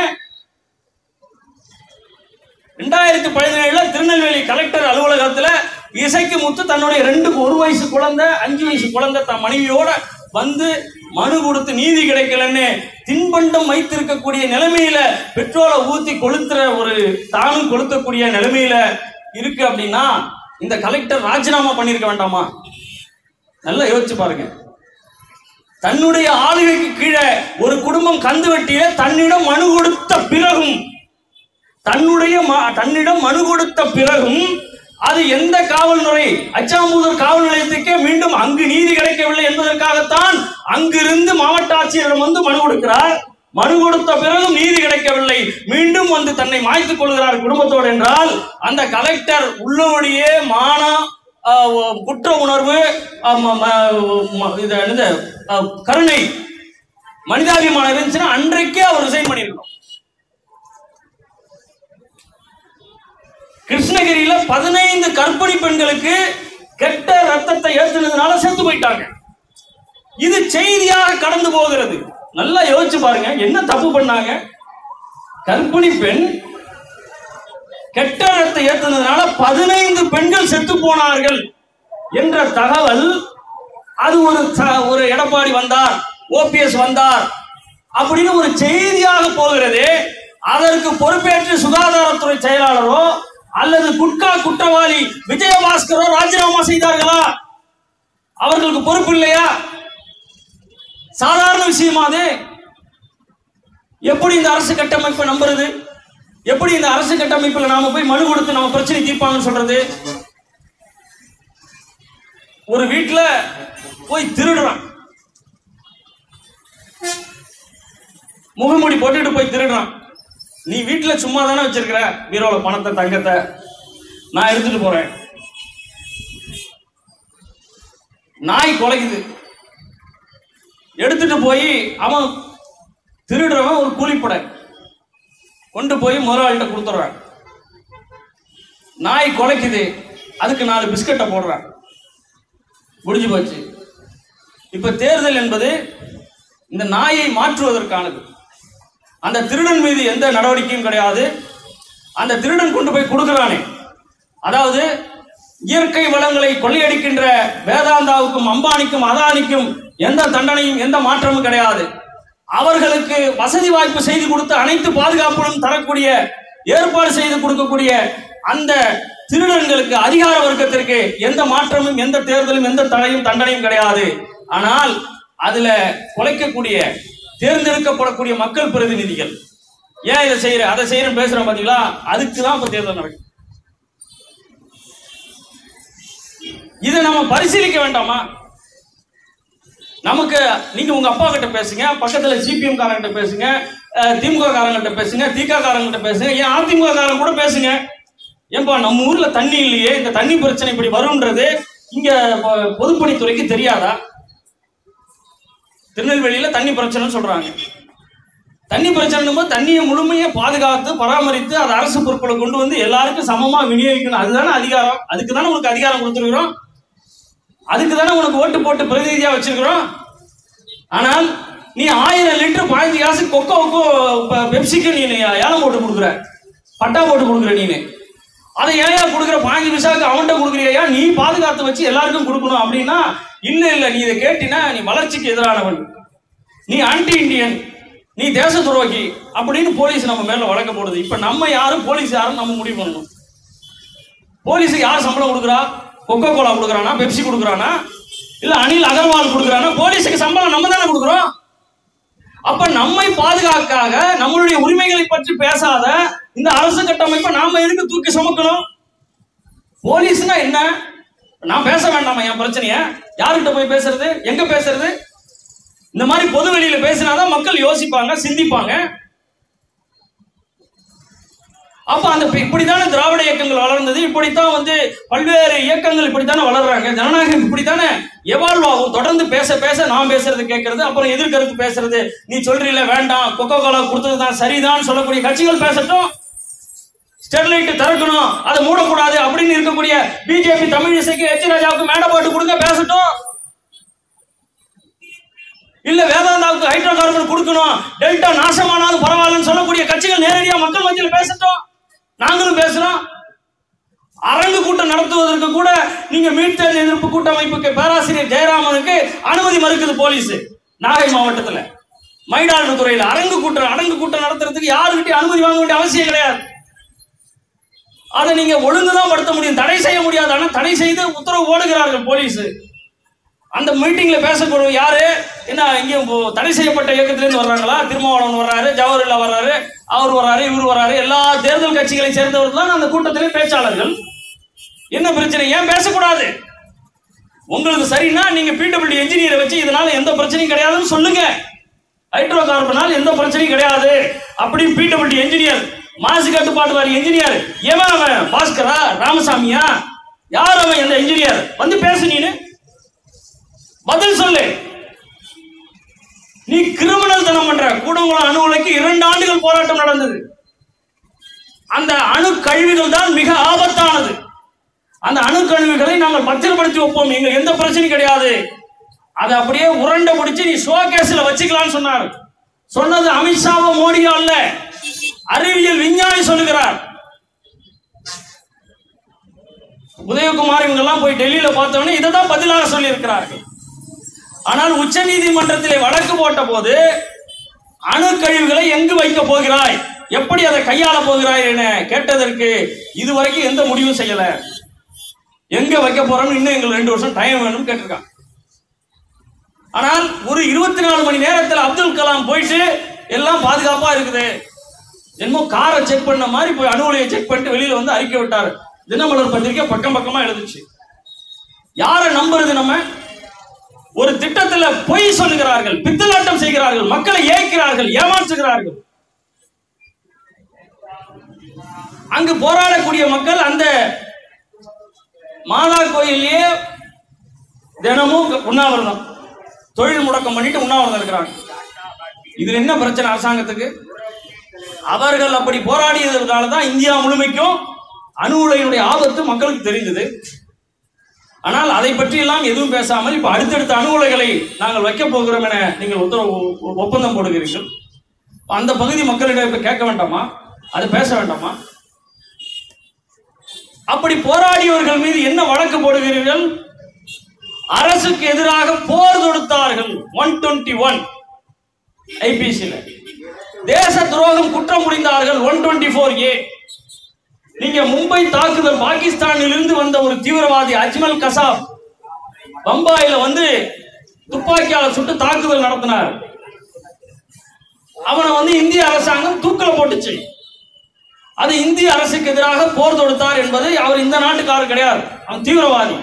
ரெண்டாயிரத்தி பதினேழுல திருநெல்வேலி கலெக்டர் அலுவலகத்துல இசைக்கு முத்து தன்னுடைய ரெண்டு ஒரு வயசு குழந்தை அஞ்சு வயசு குழந்தை தன் மனைவியோட வந்து மனு கொடுத்து நீதி கிடைக்கலன்னு தின்பண்டம் வைத்திருக்கக்கூடிய நிலைமையில பெட்ரோலை ஊத்தி கொளுத்துற ஒரு தானும் கொளுத்தக்கூடிய நிலைமையில இருக்கு அப்படின்னா இந்த கலெக்டர் ராஜினாமா பண்ணிருக்க வேண்டாமா நல்லா யோசிச்சு பாருங்க தன்னுடைய ஆளுகைக்கு கீழே ஒரு குடும்பம் கந்து வெட்டிய தன்னிடம் மனு கொடுத்த பிறகும் தன்னுடைய ம- தன்னிடம் மனு கொடுத்த பிறகும் அது எந்த காவல்துறை அச்சாம்பூதர் காவல் நிலையத்துக்கே மீண்டும் அங்கு நீதி கிடைக்கவில்லை என்பதற்காகத்தான் அங்கிருந்து மாவட்ட ஆட்சியரிடம் வந்து மனு கொடுக்கிறார் மனு கொடுத்த பிறகும் நீதி கிடைக்கவில்லை மீண்டும் வந்து தன்னை மாய்த்துக் கொள்கிறார் குடும்பத்தோடு என்றால் அந்த கலெக்டர் உள்ளபடியே மானா ஆஹ், குற்ற உணர்வு ஆஹ், ம- ம- ம- இது என்னது ஆஹ், கருணை மனிதாபிமானம் இருந்துச்சுன்னா அன்றைக்கே அவர் ரிசைன் பண்ணிருக்கணும் கிருஷ்ணகிரியில பதினைந்து கர்ப்பிணி பெண்களுக்கு கெட்ட ரத்தத்தை ஏத்துனதுனால செத்து போயிட்டாங்க இது செய்தியாக கடந்து போகிறது நல்லா யோசிச்சு பாருங்க என்ன தப்பு பண்ணாங்க கர்ப்பிணி பெண் கெட்ட ரத்தத்தை ஏத்துனதுனால பதினைந்து பெண்கள் செத்து போனார்கள் என்ற தகவல் அது ஒரு ச- ஒரு எடப்பாடி வந்தார் ஓபிஎஸ் வந்தார் அப்படின்னு ஒரு செய்தியாக போகிறது அதற்கு பொறுப்பேற்று சுகாதாரத்துறை செயலாளரோ அல்லது குட்கா குற்றவாளி விஜயபாஸ்கரோ ராஜினாமா செய்தார்களா அவர்களுக்கு பொறுப்பு இல்லையா சாதாரண விஷயமா அது எப்படி இந்த அரசு கட்டமைப்பை நம்புறது எப்படி இந்த அரசு கட்டமைப்புல நாம போய் மனு கொடுத்து நம்ம பிரச்சனை தீர்ப்பாங்கன்னு சொல்றது ஒரு வீட்டுல போய் திருடுறான் முகமூடி போட்டுட்டு போய் திருடுறான் நீ வீட்டுல சும்மா தானே வச்சிருக்கிற பீரோல பணத்தை தங்கத்தை நான் எடுத்துட்டு போறேன் நாய் குலைக்குது எடுத்துட்டு போய் அவன் திருடுறவன் ஒரு கூலிப்படை கொண்டு போய் முதலாளிகிட்ட கொடுத்துட்றான் நாய் குலைக்குது அதுக்கு நாலு பிஸ்கட்டை போடுறான் முடிஞ்சு போச்சு இப்ப தேர்தல் என்பது இந்த நாயை மாற்றுவதற்கானது அந்த திருடன் மீது எந்த நடவடிக்கையும் கிடையாது அந்த திருடன் கொண்டு போய் கொடுக்கிறானே அதாவது இயற்கை வளங்களை கொள்ளையடிக்கின்ற வேதாந்தாவுக்கும் அம்பானிக்கும் அதானிக்கும் எந்த தண்டனையும் எந்த மாற்றமும் கிடையாது அவர்களுக்கு வசதி வாய்ப்பு செய்து கொடுத்து அனைத்து பாதுகாப்புகளும் தரக்கூடிய ஏற்பாடு செய்து கொடுக்கக்கூடிய அந்த திருடர்களுக்கு அதிகார வர்க்கத்திற்கு எந்த மாற்றமும் எந்த தேர்தலும் எந்த தடையும் தண்டனையும் கிடையாது ஆனால் அதுல குலைக்கக்கூடிய தேர்ந்தெடுக்கப்படக்கூடிய மக்கள் பிரதிநிதிகள் ஏன் இதை செய்யற அதை செய்யறேன்னு பேசுறோம் பாத்தீங்களா அதுக்கு தான் இப்ப தேர்தல் நடக்கும் இதை நம்ம பரிசீலிக்க வேண்டாமா நமக்கு நீங்க உங்க அப்பா கிட்ட பேசுங்க பக்கத்துல சிபிஎம் காரங்கிட்ட பேசுங்க அஹ், திமுக காரங்கிட்ட பேசுங்க திக காரங்கிட்ட பேசுங்க ஏன் அதிமுக காரங்க கூட பேசுங்க ஏன்பா நம்ம ஊர்ல தண்ணி இல்லையே இந்த தண்ணி பிரச்சனை இப்படி வரும்ன்றது இங்க பொ- பொதுப்பணித்துறைக்கு தெரியாதா திருநெல்வேலியில தண்ணி பிரச்சனைன்னு சொல்றாங்க தண்ணி பிரச்சனை போது தண்ணியை முழுமையா பாதுகாத்து பராமரித்து அதை அரசு பொறுப்புல கொண்டு வந்து எல்லாருக்கும் சமமா விநியோகிக்கணும் அதுதானே அதிகாரம் அதுக்கு தானே உனக்கு அதிகாரம் கொடுத்துருக்கிறோம் அதுக்கு தானே உனக்கு ஓட்டு போட்டு பிரதிநிதியா வச்சிருக்கிறோம் ஆனால் நீ ஆயிரம் லிட்டர் பாய்ந்து காசு கொக்கோவுக்கும் ப- பெப்சிக்கு நீ ஏலம் போட்டு கொடுக்குற பட்டா போட்டு கொடுக்குற நீனு அதை ஏன் கொடுக்குற பாஞ்சு பைசாவுக்கு அவன்கிட்ட கொடுக்குறியா நீ பாதுகாத்து வச்சு எல்லாருக்கும் கொடுக்கணும் அப்படின்னா இல்ல இல்ல நீ இதை கேட்டினா நீ வளர்ச்சிக்கு எதிரானவன் நீ ஆன்டி இந்தியன் நீ தேச துரோகி அப்படின்னு போலீஸ் நம்ம மேல வழக்க போடுது இப்ப நம்ம யாரும் போலீஸ் யாரும் நம்ம முடிவு பண்ணணும் போலீஸுக்கு யார் சம்பளம் கொடுக்குறா கொக்கோ கோலா கொடுக்குறானா பெப்சி கொடுக்குறானா இல்ல அனில் அகர்வால் கொடுக்குறானா போலீஸுக்கு சம்பளம் நம்ம தானே கொடுக்குறோம் அப்ப நம்மை பாதுகாக்காக நம்மளுடைய உரிமைகளை பற்றி பேசாத இந்த அரசு கட்டமைப்பை நாம எதுக்கு தூக்கி சுமக்கணும் போலீஸ்னா என்ன நான் பேச வேண்டாமா என் பிரச்சனைய யார்கிட்ட போய் பேசுறது எங்க பேசுறது இந்த மாதிரி பொது வெளியில பேசினாதான் மக்கள் யோசிப்பாங்க சிந்திப்பாங்க அப்ப அந்த இப்ப- இப்படித்தானே திராவிட இயக்கங்கள் வளர்ந்தது இப்படித்தான் வந்து பல்வேறு இயக்கங்கள் இப்படித்தானே வளர்றாங்க ஜனநாயகம் இப்படித்தானே எவால்வ் ஆகும் தொடர்ந்து பேச பேச நான் பேசுறது கேட்கறது அப்புறம் எதிர்கருத்து பேசுறது நீ சொல்றீல வேண்டாம் கொக்கோ கோலா கொடுத்தது தான் சரிதான் சொல்லக்கூடிய கட்சிகள் பேசட்டும் ஸ்டெர்லைட் திறக்கணும் அதை மூடக்கூடாது அப்படின்னு இருக்கக்கூடிய பிஜேபி தமிழ் இசைக்கு எச் ராஜாவுக்கு மேடை போட்டு கொடுங்க பேசட்டும் இல்ல வேதாந்தாவுக்கு ஹைட்ரோ கார்பன் கொடுக்கணும் டெல்டா நாசமானாலும் பரவாயில்லன்னு சொல்லக்கூடிய கட்சிகள் நேரடியா மக்கள் மத்தியில் பேசட்டும் நாங்களும் பேசுறோம் அரங்கு கூட்டம் நடத்துவதற்கு கூட நீங்க மீட்டர் எதிர்ப்பு கூட்டமைப்புக்கு பேராசிரியர் ஜெயராமனுக்கு அனுமதி மறுக்குது போலீஸ் நாகை மாவட்டத்துல மயிலாடுதுறையில அரங்கு கூட்டம் அரங்கு கூட்டம் நடத்துறதுக்கு யாருக்கிட்டையும் அனுமதி வாங்க வேண்டிய அவசியம் கிடையாது அதை நீங்க ஒழுங்குதான் படுத்த முடியும் தடை செய்ய முடியாது ஆனா தடை செய்து உத்தரவு ஓடுகிறார்கள் போலீஸ் அந்த மீட்டிங்ல பேசக்கூடிய யாரு என்ன இங்க இப்போ தடை செய்யப்பட்ட இயக்கத்திலிருந்து வர்றாங்களா திருமாவளவன் வர்றாரு ஜவஹர்லா வர்றாரு அவர் வர்றாரு இவர் வர்றாரு எல்லா தேர்தல் கட்சிகளை சேர்ந்தவர்கள் தான் அந்த கூட்டத்திலே பேச்சாளர்கள் என்ன பிரச்சனை ஏன் பேசக்கூடாது உங்களுக்கு சரின்னா நீங்க பிடபிள்யூ என்ஜினியரை வச்சு இதனால எந்த பிரச்சனையும் கிடையாதுன்னு சொல்லுங்க ஹைட்ரோ கார்பனால் எந்த பிரச்சனையும் கிடையாது அப்படி பிடபிள்யூ என்ஜினியர் மாசு கட்டுப்பாட்டு வாரிய என்ஜினியர் எவன் அவன் பாஸ்கரா ராமசாமியா யார் அவன் எந்த என்ஜினியர் வந்து பேசு நீனு பதில் சொல்லு நீ கிரிமினல் தனம் பண்ற கூடங்குளம் அணு உலைக்கு இரண்டு ஆண்டுகள் போராட்டம் நடந்தது அந்த அணு கழிவுகள் தான் மிக ஆபத்தானது அந்த அணு கழிவுகளை நாங்கள் பத்திரப்படுத்தி வைப்போம் எங்க எந்த பிரச்சனையும் கிடையாது அதை அப்படியே உருண்டை பிடிச்சு நீ ஷோ கேஸ்ல வச்சுக்கலாம்னு சொன்னார் சொன்னது அமித்ஷாவோ மோடியோ அல்ல அறிவியல் விஞ்ஞானி சொல்லுகிறார் உதயகுமார் இவங்க எல்லாம் போய் டெல்லியில பார்த்தவொடனே இதை தான் பதிலாக சொல்லி இருக்கிறார்கள் ஆனால் உச்ச நீதிமன்றத்திலே வழக்கு போட்ட போது அணு கழிவுகளை எங்கு வைக்க போகிறாய் எப்படி அதை கையாள போகிறாய் என கேட்டதற்கு இதுவரைக்கும் எந்த முடிவும் செய்யல எங்க வைக்க போறோம்னு இன்னும் எங்களுக்கு ரெண்டு வருஷம் டைம் வேணும்னு கேட்டிருக்கான் ஆனால் ஒரு இருபத்தி நாலு மணி நேரத்தில் அப்துல் கலாம் போயிட்டு எல்லாம் பாதுகாப்பா இருக்குது என்னமோ காரை செக் பண்ண மாதிரி போய் அணு உலையை செக் பண்ணிட்டு வெளியில வந்து அறிக்கை விட்டாரு தினமலர் பத்திரிக்கை பக்கம் பக்கமா எழுதுச்சு யாரை நம்புறது நம்ம ஒரு திட்டத்துல பொய் சொல்லுகிறார்கள் பித்தலாட்டம் செய்கிறார்கள் மக்களை ஏய்க்கிறார்கள் ஏமாற்றுகிறார்கள் அங்கு போராடக்கூடிய மக்கள் அந்த மாதா கோயிலேயே தினமும் உண்ணாவிரதம் தொழில் முடக்கம் பண்ணிட்டு உண்ணாவிரதம் இருக்கிறாங்க இதுல என்ன பிரச்சனை அரசாங்கத்துக்கு அவர்கள் அப்படி போராடியதனால தான் இந்தியா முழுமைக்கும் அணு உலையினுடைய ஆபத்து மக்களுக்கு தெரிந்தது ஆனால் அதை பற்றி எல்லாம் எதுவும் பேசாமல் இப்ப அடுத்தடுத்த அணு உலைகளை நாங்கள் வைக்க போகிறோம் என நீங்கள் உத்தரவு ஒப்பந்தம் போடுகிறீர்கள் அந்த பகுதி மக்களிடம் இப்ப கேட்க வேண்டாமா அது பேச வேண்டாமா அப்படி போராடியவர்கள் மீது என்ன வழக்கு போடுகிறீர்கள் அரசுக்கு எதிராக போர் தொடுத்தார்கள் ஒன் டுவெண்ட்டி ஒன் ஐபிசியில் தேச துரோகம் குற்றம் புரிந்தார்கள் ஒன் டுவெண்ட்டி ஃபோர் ஏ நீங்க மும்பை தாக்குதல் பாகிஸ்தானில் இருந்து வந்த ஒரு தீவிரவாதி அஜ்மல் கசாப் பம்பாயில வந்து துப்பாக்கியால சுட்டு தாக்குதல் நடத்தினார் அவனை வந்து இந்திய அரசாங்கம் தூக்கில போட்டுச்சு அது இந்திய அரசுக்கு எதிராக போர் தொடுத்தார் என்பது அவர் இந்த நாட்டுக்காரர் கிடையாது அவன் தீவிரவாதி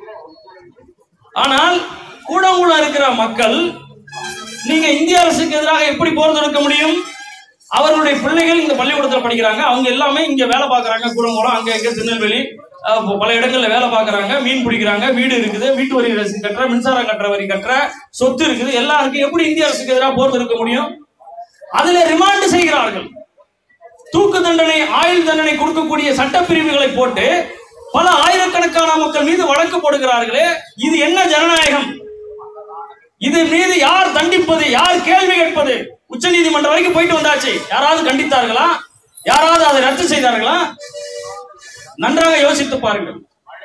ஆனால் கூடங்குளம் இருக்கிற மக்கள் நீங்க இந்திய அரசுக்கு எதிராக எப்படி போர் தொடுக்க முடியும் அவர்களுடைய பிள்ளைகள் இந்த பள்ளிக்கூடத்தில் படிக்கிறாங்க அவங்க எல்லாமே இங்க வேலை பார்க்கறாங்க கூடங்குளம் அங்க இங்க திருநெல்வேலி அஹ், ப- பல இடங்கள்ல வேலை பார்க்கறாங்க மீன் பிடிக்கிறாங்க வீடு இருக்குது வீட்டு வரி ரசீது கட்டுற மின்சாரம் கட்டுற வரி கட்டுற சொத்து இருக்குது எல்லாம் இருக்கு எப்படி இந்திய அரசுக்கு எதிராக போர் தொடுக்க முடியும் அதுல ரிமாண்ட் செய்கிறார்கள் தூக்கு தண்டனை ஆயுள் தண்டனை கொடுக்கக்கூடிய சட்டப்பிரிவுகளை போட்டு பல ஆயிரக்கணக்கான மக்கள் மீது வழக்கு போடுகிறார்களே இது என்ன ஜனநாயகம் இது மீது யார் தண்டிப்பது யார் கேள்வி கேட்பது உச்ச நீதிமன்றம் வரைக்கும் போயிட்டு வந்தாச்சு யாராவது கண்டித்தார்களா யாராவது அதை ரத்து செய்தார்களா நன்றாக யோசித்து பாருங்கள்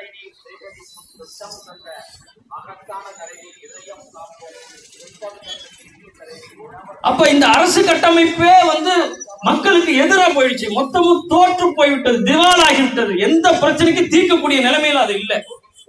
அப்ப இந்த அரசு கட்டமைப்பே வந்து மக்களுக்கு எதிராக போயிடுச்சு மொத்தமும் தோற்று போய்விட்டது திவாலாகிவிட்டது எந்த பிரச்சனைக்கு தீர்க்கக்கூடிய நிலைமையில் அது இல்லை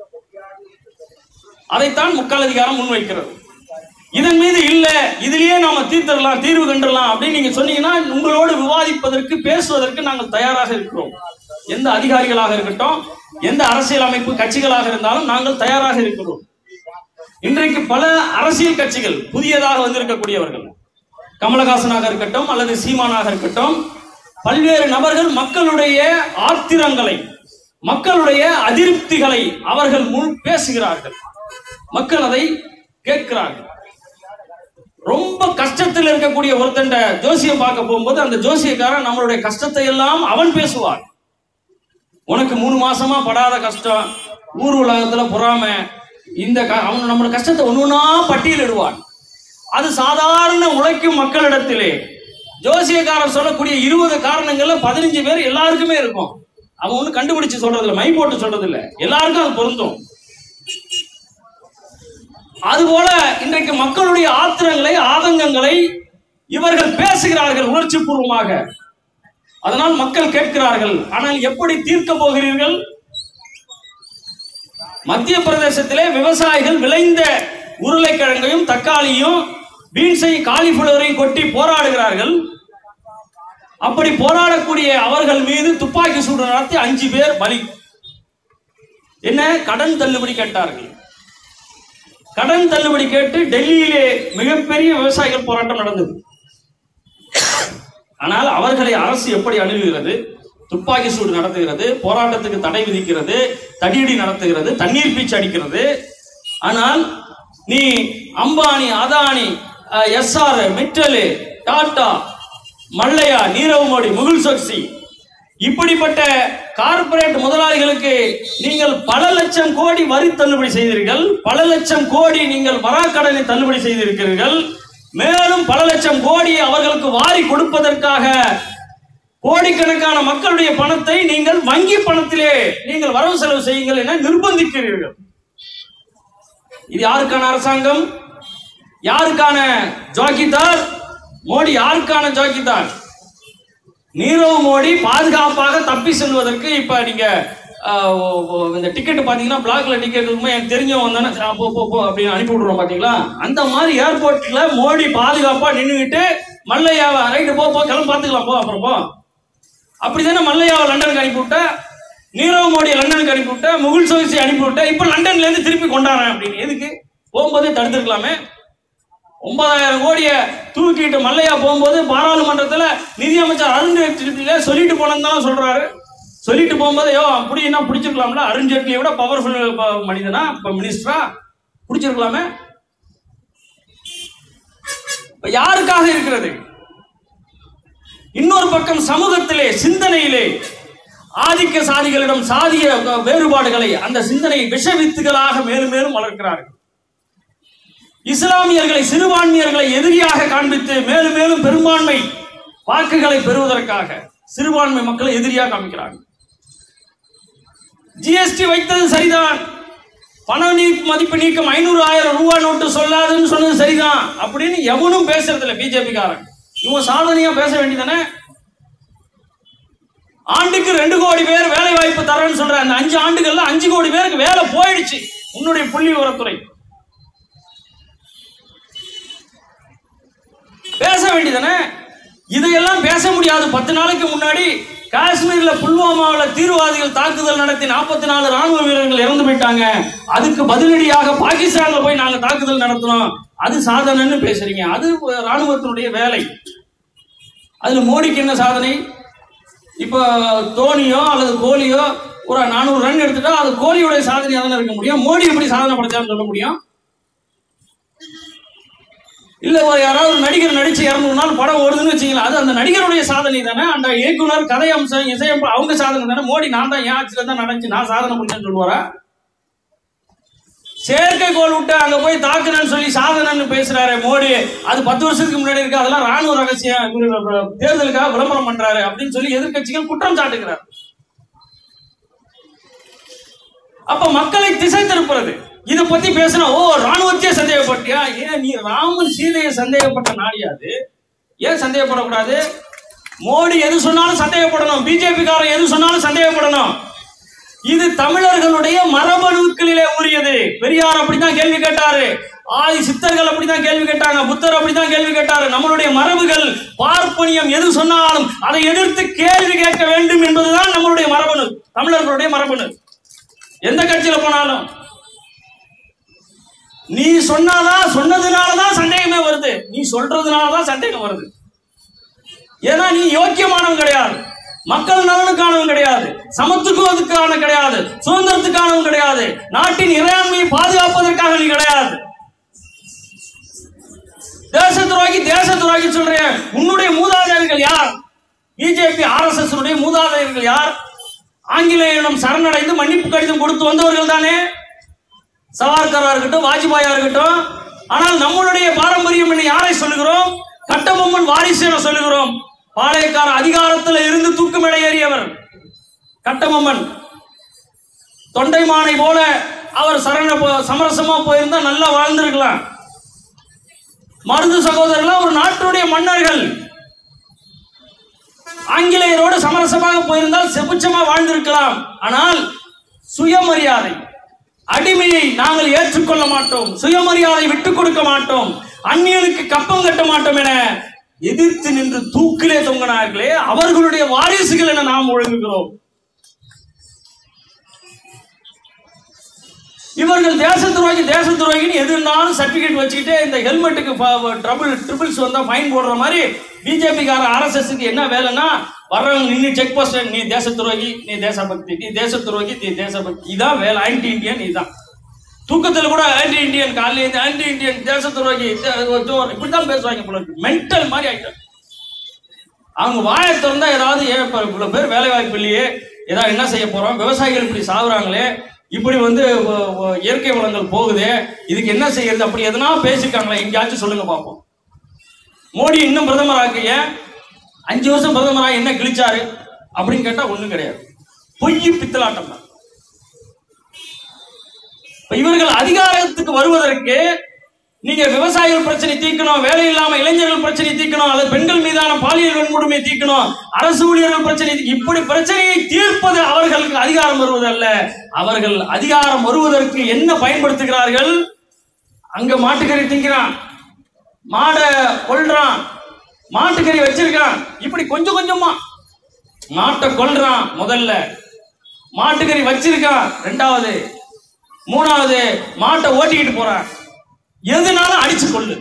அதைத்தான் முக்கால் அதிகாரம் முன்வைக்கிறது இதன் மீது இல்ல இதுலயே நாம தீர்த்தரலாம் தீர்வு கண்டுடலாம் அப்படின்னு நீங்க சொன்னீங்கன்னா உங்களோடு விவாதிப்பதற்கு பேசுவதற்கு நாங்கள் தயாராக இருக்கிறோம் எந்த அதிகாரிகளாக இருக்கட்டும் எந்த அரசியல் அமைப்பு கட்சிகளாக இருந்தாலும் நாங்கள் தயாராக இருக்கிறோம் இன்றைக்கு பல அரசியல் கட்சிகள் புதியதாக வந்திருக்கக்கூடியவர்கள் கமலஹாசனாக இருக்கட்டும் அல்லது சீமானாக இருக்கட்டும் பல்வேறு நபர்கள் மக்களுடைய ஆத்திரங்களை மக்களுடைய அதிருப்திகளை அவர்கள் முன் பேசுகிறார்கள் மக்கள் அதை கேட்கிறார்கள் ரொம்ப கஷ்டத்தில் இருக்கக்கூடிய ஒருத்தண்ட ஜோசியம் பார்க்க போகும்போது அந்த ஜோசியக்காரன் நம்மளுடைய கஷ்டத்தை எல்லாம் அவன் பேசுவான் உனக்கு மூணு மாசமா படாத கஷ்டம் ஊர் உலகத்துல பொறாம இந்த க- அவன் நம்ம கஷ்டத்தை ஒண்ணு ஒண்ணா பட்டியலிடுவான் அது சாதாரண உழைக்கும் மக்களிடத்திலே ஜோசியக்காரர் சொல்லக்கூடிய இருபது காரணங்கள்ல பதினஞ்சு பேர் எல்லாருக்குமே இருக்கும் அவன் ஒண்ணு கண்டுபிடிச்சு சொல்றது இல்ல மை போட்டு சொல்றது இல்ல எல்லாருக்கும் அது பொருந்தும் அதுபோல இன்றைக்கு மக்களுடைய ஆத்திரங்களை ஆதங்கங்களை இவர்கள் பேசுகிறார்கள் உணர்ச்சி பூர்வமாக அதனால் மக்கள் கேட்கிறார்கள் ஆனால் எப்படி தீர்க்க போகிறீர்கள் மத்திய பிரதேசத்திலே விவசாயிகள் விளைந்த உருளைக்கிழங்கையும் தக்காளியும் பீன்ஸை காலிஃபிளவரையும் கொட்டி போராடுகிறார்கள் அப்படி போராடக்கூடிய அவர்கள் மீது துப்பாக்கி சூடு நடத்தி அஞ்சு பேர் பலி என்ன கடன் தள்ளுபடி கேட்டார்கள் கடன் தள்ளுபடி கேட்டு டெல்லியிலே மிகப்பெரிய விவசாயிகள் போராட்டம் நடந்தது ஆனால் அவர்களை அரசு எப்படி அணுகுகிறது துப்பாக்கி சூடு நடத்துகிறது போராட்டத்துக்கு தடை விதிக்கிறது தடியடி நடத்துகிறது தண்ணீர் பீச்சு அடிக்கிறது ஆனால் நீ அம்பானி அதானி எஸ்ஆர் மிட்டலு டாடா மல்லையா நீரவ் மோடி முகுல் சோக்சி இப்படிப்பட்ட கார்ப்பரேட் முதலாளிகளுக்கு நீங்கள் பல லட்சம் கோடி வரி தள்ளுபடி செய்தீர்கள் பல லட்சம் கோடி நீங்கள் வராக்கடனை தள்ளுபடி செய்திருக்கிறீர்கள் மேலும் பல லட்சம் கோடி அவர்களுக்கு வாரி கொடுப்பதற்காக கோடிக்கணக்கான மக்களுடைய பணத்தை நீங்கள் வங்கி பணத்திலே நீங்கள் வரவு செலவு செய்யுங்கள் என நிர்பந்திக்கிறீர்கள் இது யாருக்கான அரசாங்கம் யாருக்கான ஜாக்கிதார் மோடி யாருக்கான ஜாக்கிதார் நீரவ் மோடி பாதுகாப்பாக தப்பி செல்வதற்கு இப்ப நீங்க ஆஹ், ஓ- ஓ- இந்த டிக்கெட் பாத்தீங்கன்னா பிளாக்ல டிக்கெட் இருக்கும்போது எனக்கு தெரிஞ்சவங்க தானே ஆ, போ போ போ அப்படின்னு அனுப்பி விடுறோம் பாத்தீங்களா அந்த மாதிரி ஏர்போர்ட்ல மோடி பாதுகாப்பா நின்றுகிட்டு மல்லையாவை ரைட்டு போ போ கிளம்ப பாத்துக்கலாம் போ அப்புறம் போ அப்படிதானே மல்லையாவை லண்டனுக்கு அனுப்பி விட்ட நீரவ் மோடியை லண்டனுக்கு அனுப்பி விட்ட முகுல் சோக்சி அனுப்பி விட்ட இப்ப லண்டன்ல இருந்து திருப்பி கொண்டாடுறேன் அப்படின்னு எதுக்கு போகும்போதே தடுத்துருக்கலாமே ஒன்பதாயிரம் கோடியை தூக்கிட்டு மல்லையா போகும்போது பாராளுமன்றத்துல நிதியமைச்சர் அருண் ஜேட்லியில சொல்லிட்டு போனேன்னு தான் சொல்றாரு சொல்லிட்டு போகும்போது யோ அப்படின்னா பிடிச்சிருக்கலாம்ல அருண் ஜேட்லியை விட பவர்ஃபுல் மனிதனா இப்ப மினிஸ்டரா பிடிச்சிருக்கலாமே இப்ப யாருக்காக இருக்கிறது இன்னொரு பக்கம் சமூகத்திலே சிந்தனையிலே ஆதிக்க சாதிகளிடம் சாதிய வேறுபாடுகளை அந்த சிந்தனை விஷ வித்துகளாக மேலும் மேலும் வளர்க்கிறார்கள் இஸ்லாமியர்களை சிறுபான்மையர்களை எதிரியாக காண்பித்து மேலும் மேலும் பெரும்பான்மை வாக்குகளை பெறுவதற்காக சிறுபான்மை மக்களை எதிரியாக காமிக்கிறாங்க ஜிஎஸ்டி வைத்தது சரிதான் பண நீ மதிப்பு நீக்கம் ஐநூறு ஆயிரம் ரூபாய் நோட்டு சொல்லாதுன்னு சொன்னது சரிதான் அப்படின்னு எவனும் பேசுறது இல்ல பிஜேபி காரன் இவன் சாதனையா பேச வேண்டியதானே ஆண்டுக்கு ரெண்டு கோடி பேர் வேலை வாய்ப்பு தரேன்னு சொல்ற அந்த அஞ்சு ஆண்டுகள்ல அஞ்சு கோடி பேருக்கு வேலை போயிடுச்சு உன்னுடைய புள்ளி உரத்துறை பேச வேண்டியதானே இதையெல்லாம் பேச முடியாது பத்து நாளைக்கு முன்னாடி காஷ்மீர்ல புல்வாமாவுல தீவிரவாதிகள் தாக்குதல் நடத்தி நாற்பத்தி நாலு ராணுவ வீரர்கள் இறந்து போயிட்டாங்க அதுக்கு பதிலடியாக பாகிஸ்தான்ல போய் நாங்க தாக்குதல் நடத்தினோம் அது சாதனைன்னு பேசுறீங்க அது ராணுவத்தினுடைய வேலை அதுல மோடிக்கு என்ன சாதனை இப்போ தோனியோ அல்லது கோலியோ ஒரு நானூறு ரன் எடுத்துட்டா அது கோலியுடைய சாதனையா தானே இருக்க முடியும் மோடி எப்படி சாதனை படைச்சான்னு சொல்ல முடியும் இல்ல ஒரு யாராவது நடிகர் நடிச்சு இரநூறு நாள் படம் ஓடுதுன்னு வச்சுக்கலாம் அது அந்த நடிகருடைய சாதனை தானே அந்த இயக்குனர் கதை அம்சம் இசையம் அவங்க சாதனை தானே மோடி நான் தான் என் ஆட்சியில தான் நடந்துச்சு நான் சாதனை முடிச்சேன்னு சொல்லுவாரா செயற்கைக்கோள் விட்டு அங்க போய் தாக்குனேன்னு சொல்லி சாதனைன்னு பேசுறாரு மோடி அது பத்து வருஷத்துக்கு முன்னாடி இருக்கு அதெல்லாம் ராணுவ ரகசியம் இவரு தேர்தலுக்காக விளம்பரம் பண்றாரு அப்படின்னு சொல்லி எதிர்க்கட்சிகள் குற்றம் சாட்டுகிறார் அப்ப மக்களை திசை திருப்புறது இத பத்தி பேசினா ஓ ராணுவத்தையே சந்தேகப்பட்டியா ஏன் நீ ராமன் சீதையை சந்தேகப்பட்ட நாடியாது ஏன் சந்தேகப்படக்கூடாது மோடி எது சொன்னாலும் சந்தேகப்படணும் பிஜேபி காரன் எது சொன்னாலும் சந்தேகப்படணும் இது தமிழர்களுடைய மரபணுக்களிலே உரியது பெரியார் அப்படித்தான் கேள்வி கேட்டாரு ஆதி சித்தர்கள் அப்படித்தான் கேள்வி கேட்டாங்க புத்தர் அப்படித்தான் கேள்வி கேட்டாரு நம்மளுடைய மரபுகள் பார்ப்பனியம் எது சொன்னாலும் அதை எதிர்த்து கேள்வி கேட்க வேண்டும் என்பதுதான் நம்மளுடைய மரபணு தமிழர்களுடைய மரபணு எந்த கட்சியில போனாலும் நீ சொன்னாதான் சொன்னதுனாலதான் சந்தேகமே வருது நீ சொல்றதுனாலதான் சந்தேகம் வருது ஏன்னா நீ யோக்கியமானவன் கிடையாது மக்கள் நலனுக்கானவன் கிடையாது சமத்துவத்துக்கான கிடையாது சுதந்திரத்துக்கானவன் கிடையாது நாட்டின் இறையாண்மையை பாதுகாப்பதற்காக நீ கிடையாது தேச துரோகி தேச துரோகி சொல்றிய உன்னுடைய மூதாதையர்கள் யார் பிஜேபி ஆர்எஸ்எஸ் உடைய மூதாதையர்கள் யார் ஆங்கிலேயரிடம் சரணடைந்து மன்னிப்பு கடிதம் கொடுத்து வந்தவர்கள் தானே சவார்கரா இருக்கட்டும் வாஜ்பாயா இருக்கட்டும் ஆனால் நம்மளுடைய பாரம்பரியம் என்று யாரை சொல்லுகிறோம் கட்டபொம்மன் வாரிசு என சொல்லுகிறோம் பாளையக்கார அதிகாரத்தில் இருந்து தூக்குமேடை ஏறியவர் கட்டபொம்மன் தொண்டைமானை போல அவர் சரண போ- சமரசமா போயிருந்தா நல்லா வாழ்ந்திருக்கலாம் மருது சகோதரர்கள் ஒரு நாட்டுடைய மன்னர்கள் ஆங்கிலேயரோடு சமரசமாக போயிருந்தால் செபுச்சமா வாழ்ந்திருக்கலாம் ஆனால் சுயமரியாதை அடிமையை நாங்கள் ஏற்றுக்கொள்ள மாட்டோம் சுயமரியாதை விட்டுக் கொடுக்க மாட்டோம் அந்நியனுக்கு கப்பம் கட்ட மாட்டோம் என எதிர்த்து நின்று தூக்கிலே தொங்கினார்களே அவர்களுடைய வாரிசுகள் என நாம் ஒழுங்குகிறோம் இவர்கள் தேச துரோகி தேச துரோகின்னு எது இருந்தாலும் சர்டிபிகேட் வச்சுக்கிட்டு இந்த ஹெல்மெட்டுக்கு ட்ரபிள் ட்ரிபிள்ஸ் வந்தா ஃபைன் போடுற மாதிரி பிஜேபிக்கார ஆர்எஸ்எஸ்க்கு என்ன வேலைன்னா வர்றவங்க நின்று செக் போஸ்ட் நீ தேச துரோகி நீ தேசபக்தி நீ தேச துரோகி நீ தேசபக்தி இதான் வேலை ஆன்டி இந்தியன் இதான் தூக்கத்துல கூட ஆன்டி இந்தியன் காலையில இருந்து ஆன்டி இந்தியன் தேச துரோகி தே- ஜோர் இப்படித்தான் பேசுவாங்க போல இருக்கு மென்டல் மாதிரி ஆயிட்டாங்க அவங்க வாயை திறந்தா ஏதாவது ஏன் இப்ப இவ்வளவு பேர் வேலை வாய்ப்பு இல்லையே ஏதாவது என்ன செய்ய போறோம் விவசாயிகள் இப்படி சாகுறாங்களே இப்படி வந்து ஒ- ஒ- இயற்கை வளங்கள் போகுதே இதுக்கு என்ன செய்யறது அப்படி எதனா பேசிருக்காங்களா எங்கேயாச்சும் சொல்லுங்க பார்ப்போம் மோடி இன்னும் பிரதமர் ஆக்கிய அஞ்சு வருஷம் பிரதமராக என்ன கிழிச்சாரு அப்படின்னு கேட்டா ஒண்ணும் கிடையாது பொய் பித்தலாட்டம் தான் இப்ப இவர்கள் அதிகாரத்துக்கு வருவதற்கு நீங்க விவசாயிகள் பிரச்சனை தீர்க்கணும் வேலை இல்லாம இளைஞர்கள் பிரச்சனை தீர்க்கணும் அல்லது பெண்கள் மீதான பாலியல் வன்கொடுமை தீர்க்கணும் அரசு ஊழியர்கள் பிரச்சனை தீ- இப்படி பிரச்சனையை தீர்ப்பது அவர்களுக்கு அதிகாரம் வருவது அல்ல அவர்கள் அதிகாரம் வருவதற்கு என்ன பயன்படுத்துகிறார்கள் அங்க மாட்டுக்கறி திங்கிறான் மாடை கொல்றான் மாட்டுக்கறி வச்சிருக்கான் இப்படி கொஞ்சம் கொஞ்சமா மாட்டை கொல்றான் முதல்ல மாட்டுக்கறி வச்சிருக்கான் ரெண்டாவது மூணாவது மாட்டை ஓட்டிக்கிட்டு போறான் எதுனாலும் அடிச்சு கொள்ளு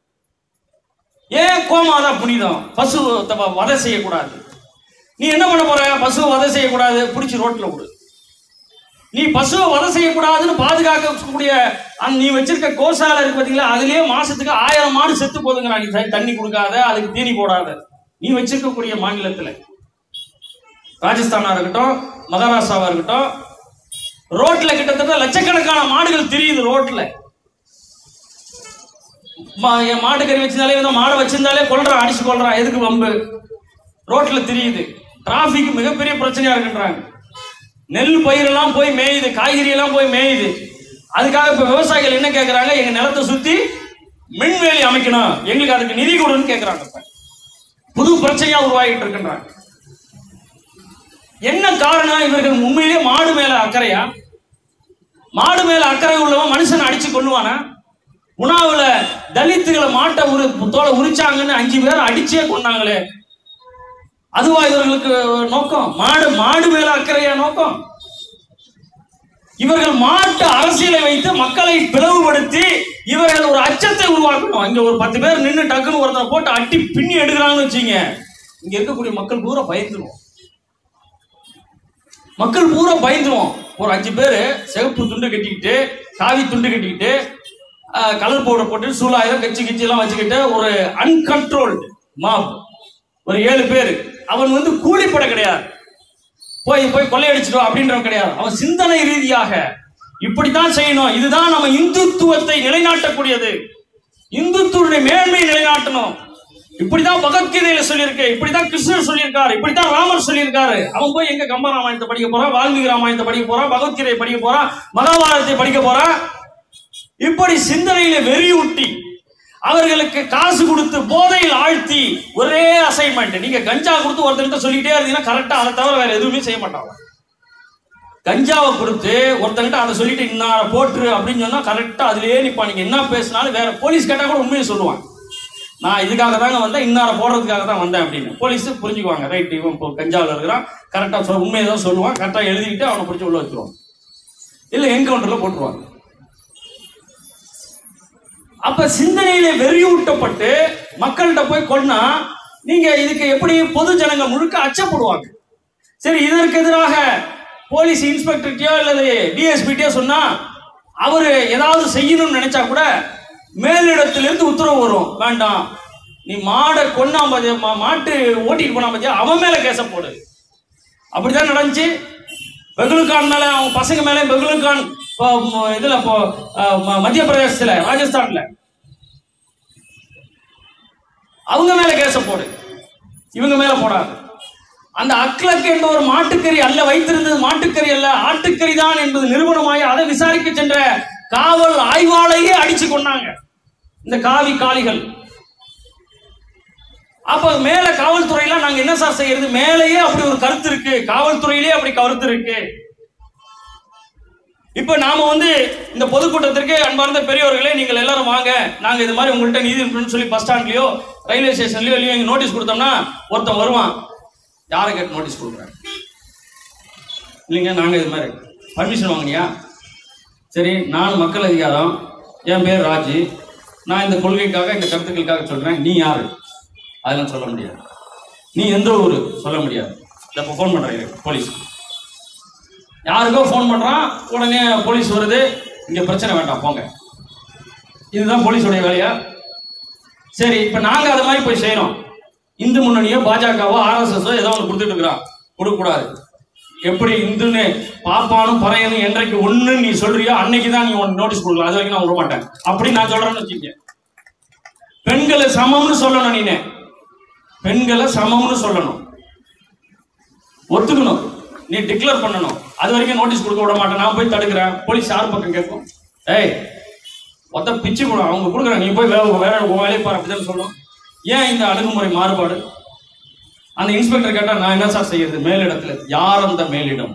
ஏன் கோமாதா புனிதம் பசு தவ- வதை செய்யக்கூடாது நீ என்ன பண்ண போற பசுவை வதை செய்யக்கூடாது பிடிச்சி ரோட்ல விடு நீ பசுவை வதை செய்யக்கூடாதுன்னு பாதுகாக்கக்கூடிய அந்த நீ வச்சிருக்க கோசாலை இருக்கு பாத்தீங்களா அதுலயே மாசத்துக்கு ஆயிரம் மாடு செத்து போதுங்கிறா நீ த- தண்ணி கொடுக்காத அதுக்கு தீனி போடாத நீ வச்சிருக்கக்கூடிய மாநிலத்துல ராஜஸ்தானா இருக்கட்டும் மகாராஷ்டிராவா இருக்கட்டும் ரோட்ல கிட்டத்தட்ட லட்சக்கணக்கான மாடுகள் தெரியுது ரோட்ல மா- என் மாடு கறி வச்சிருந்தாலே வந்து மாடை வச்சிருந்தாலே கொல்றான் அடிச்சு கொல்றான் எதுக்கு வம்பு ரோட்ல தெரியுது டிராபிக் மிகப்பெரிய பிரச்சனையா இருக்குன்றாங்க நெல் பயிரெல்லாம் போய் மேயுது காய்கறி எல்லாம் போய் மேயுது அதுக்காக இப்ப விவசாயிகள் என்ன கேக்குறாங்க எங்க நிலத்தை சுத்தி மின்வேலி அமைக்கணும் எங்களுக்கு அதுக்கு நிதி கொடுன்னு கேக்குறாங்க இப்ப புது பிரச்சனையா உருவாகிட்டு இருக்கின்றாங்க என்ன காரணம் இவர்கள் உண்மையிலேயே மாடு மேல அக்கறையா மாடு மேல அக்கறை உள்ளவன் மனுஷனை அடிச்சு கொள்ளுவானா உணாவுல தலித்துகளை மாட்டை உரு தோலை உரிச்சாங்கன்னு அஞ்சு பேர் அடிச்சே கொண்டாங்களே அதுவா இவர்களுக்கு நோக்கம் மாடு மாடு மேல அக்கறையா நோக்கம் இவர்கள் மாட்டு அரசியலை வைத்து மக்களை பிளவுபடுத்தி இவர்கள் ஒரு அச்சத்தை உருவாக்கணும் இங்க ஒரு பத்து பேர் நின்று டக்குன்னு ஒருத்தரை போட்டு அட்டி பின்னி எடுக்கிறாங்கன்னு வச்சுங்க இங்க இருக்கக்கூடிய மக்கள் பூரா பயந்துருவோம் மக்கள் பூரா பயந்துருவோம் ஒரு அஞ்சு பேர் சிகப்பு துண்டு கட்டிக்கிட்டு காவி துண்டு கட்டிக்கிட்டு ஆஹ், கலர் பவுடர் போட்டு சூலாயுதம் கச்சி கிச்சி எல்லாம் வச்சுக்கிட்டு ஒரு அன்கண்ட்ரோல்டு மாப் ஒரு ஏழு பேர் அவன் வந்து கூலிப்பட கிடையாது போய் போய் கொள்ளையடிச்சிட்டோம் அப்படின்றவன் கிடையாது அவன் சிந்தனை ரீதியாக இப்படித்தான் செய்யணும் இதுதான் நம்ம இந்துத்துவத்தை நிலைநாட்டக்கூடியது இந்துத்துவனுடைய மேன்மையை நிலைநாட்டணும் இப்படிதான் பகவத்கீதையில சொல்லியிருக்கு இப்படிதான் கிருஷ்ணர் சொல்லியிருக்காரு இப்படித்தான் ராமர் சொல்லியிருக்காரு அவன் போய் எங்க கம்ப ராமாயணத்தை படிக்க போறான் வால்மீகி ராமாயணத்தை படிக்க போறான் பகவத்கீதையை படிக்க போறான் மகாபாரதத்தை படிக்க போறான் இப்படி சிந்தனையில வெறியூட்டி அவர்களுக்கு காசு கொடுத்து போதையில் ஆழ்த்தி ஒரே அசைன்மெண்ட் நீங்க கஞ்சா கொடுத்து ஒருத்தர்கிட்ட சொல்லிட்டே இருந்தீங்கன்னா கரெக்டா அதை தவிர வேற எதுவுமே செய்ய மாட்டாங்க கஞ்சாவை கொடுத்து ஒருத்தங்கிட்ட அதை சொல்லிட்டு இன்னார போட்டுரு அப்படின்னு சொன்னா கரெக்டா அதுலயே நிப்பான் நீங்க என்ன பேசினாலும் வேற போலீஸ் கேட்டா கூட உண்மையை சொல்லுவான் நான் இதுக்காக தாங்க வந்தேன் இன்னார போடுறதுக்காக தான் வந்தேன் அப்படின்னு போலீஸ் புரிஞ்சுக்குவாங்க ரைட் இவன் இப்போ கஞ்சாவில் இருக்கிறான் கரெக்டாக சொல் உண்மையை தான் சொல்லுவான் கரெக்டாக எழுதிக்கிட்டு அவனை பிடிச்சி உள்ள வச்சிருவான் இல்ல என்கவுண்டர்ல போட்டுருவாங்க அப்ப சிந்தனையில வெறியூட்டப்பட்டு மக்கள்கிட்ட போய் கொன்னா நீங்க இதுக்கு எப்படி பொது ஜனங்க முழுக்க அச்சப்படுவாங்க சரி இதற்கு எதிராக போலீஸ் இன்ஸ்பெக்டர்கிட்டயோ அல்லது டிஎஸ்பிட்டயோ சொன்னா அவரு ஏதாவது செய்யணும்னு நினைச்சா கூட மேலிடத்திலிருந்து உத்தரவு வரும் வேண்டாம் நீ மாடை கொன்னா பாத்தியா, மா- மாட்டு ஓட்டிட்டு போனா பாத்தியா அவன் மேல கேச போடு அப்படிதான் நடந்துச்சு பெகுலுகான் மேல அவங்க பசங்க மேல பெகுலுகான் இப்போ, ம- இதுல இப்போ, அஹ், ம- மத்திய பிரதேசத்துல ராஜஸ்தான்ல அவங்க மேல கேச போடு இவங்க மேல போடாது அந்த அக்லக் என்ற ஒரு மாட்டுக்கறி அல்ல வைத்திருந்தது மாட்டுக்கறி அல்ல ஆட்டுக்கறி தான் என்பது நிறுவனமாகி அதை விசாரிக்க சென்ற காவல் ஆய்வாளையே அடிச்சு கொண்டாங்க இந்த காவி காளிகள் அப்ப மேல காவல்துறையில நாங்க என்ன சார் செய்யறது மேலேயே அப்படி ஒரு கருத்து இருக்கு காவல்துறையிலே அப்படி கருத்து இருக்கு இப்ப நாம வந்து இந்த பொதுக்கூட்டத்திற்கு அன்பார்ந்த பெரியவர்களே நீங்கள் எல்லாரும் வாங்க நாங்க இது மாதிரி உங்கள்கிட்ட நீதி இருக்குன்னு சொல்லி பஸ் ஸ்டாண்ட்லயோ ரயில்வே ஸ்டேஷன்லயோ இல்லையோ இங்க நோட்டீஸ் கொடுத்தோம்னா ஒருத்தன் வருவான் யாரை கேட்டு நோட்டீஸ் கொடுக்குறாங்க இல்லைங்க நாங்க இது மாதிரி பர்மிஷன் வாங்கினியா சரி நான் மக்கள் அதிகாரம் என் பேர் ராஜி நான் இந்த கொள்கைக்காக இந்த கருத்துக்களுக்காக சொல்றேன் நீ யாரு அதெல்லாம் சொல்ல முடியாது நீ எந்த ஊரு சொல்ல முடியாது இப்போ ஃபோன் பண்றேன் போலீஸ் யாருக்கோ ஃபோன் பண்றான் உடனே போலீஸ் வருது இங்க பிரச்சனை வேண்டாம் போங்க இதுதான் போலீஸோடைய வேலையா சரி இப்ப நாங்க அதை மாதிரி போய் செய்யறோம் இந்து முன்னணியோ பாஜகவோ ஆர்எஸ்எஸோ ஏதோ ஒன்று கொடுத்துட்டு இருக்கிறான் கொடுக்கக்கூடாது எப்படி இந்துன்னு பாப்பானும் பறையனும் என்றைக்கு ஒண்ணு நீ சொல்றியோ அன்னைக்கு தான் நீ உனக்கு நோட்டீஸ் கொடுக்கலாம் அது வரைக்கும் நான் விட மாட்டேன் அப்படி நான் சொல்றேன்னு வச்சுக்க பெண்களை சமம்னு சொல்லணும் நீனே பெண்களை சமம்னு சொல்லணும் ஒத்துக்கணும் நீ டிக்ளேர் பண்ணணும் அது வரைக்கும் நோட்டீஸ் கொடுக்க விட மாட்டேன் நான் போய் தடுக்கிறேன் போலீஸ் யார் பக்கம் கேட்கும் ஏய் மொத்த பிச்சு கூட அவங்க கொடுக்குறாங்க நீ போய் வேற வேற உன் வேலையை பாரு அப்படிதான் சொல்லணும் ஏன் இந்த அணுகுமுறை மாறுபாடு அந்த இன்ஸ்பெக்டர் கேட்டா நான் என்ன சார் செய்யறது மேலிடத்துல யார் அந்த மேலிடம்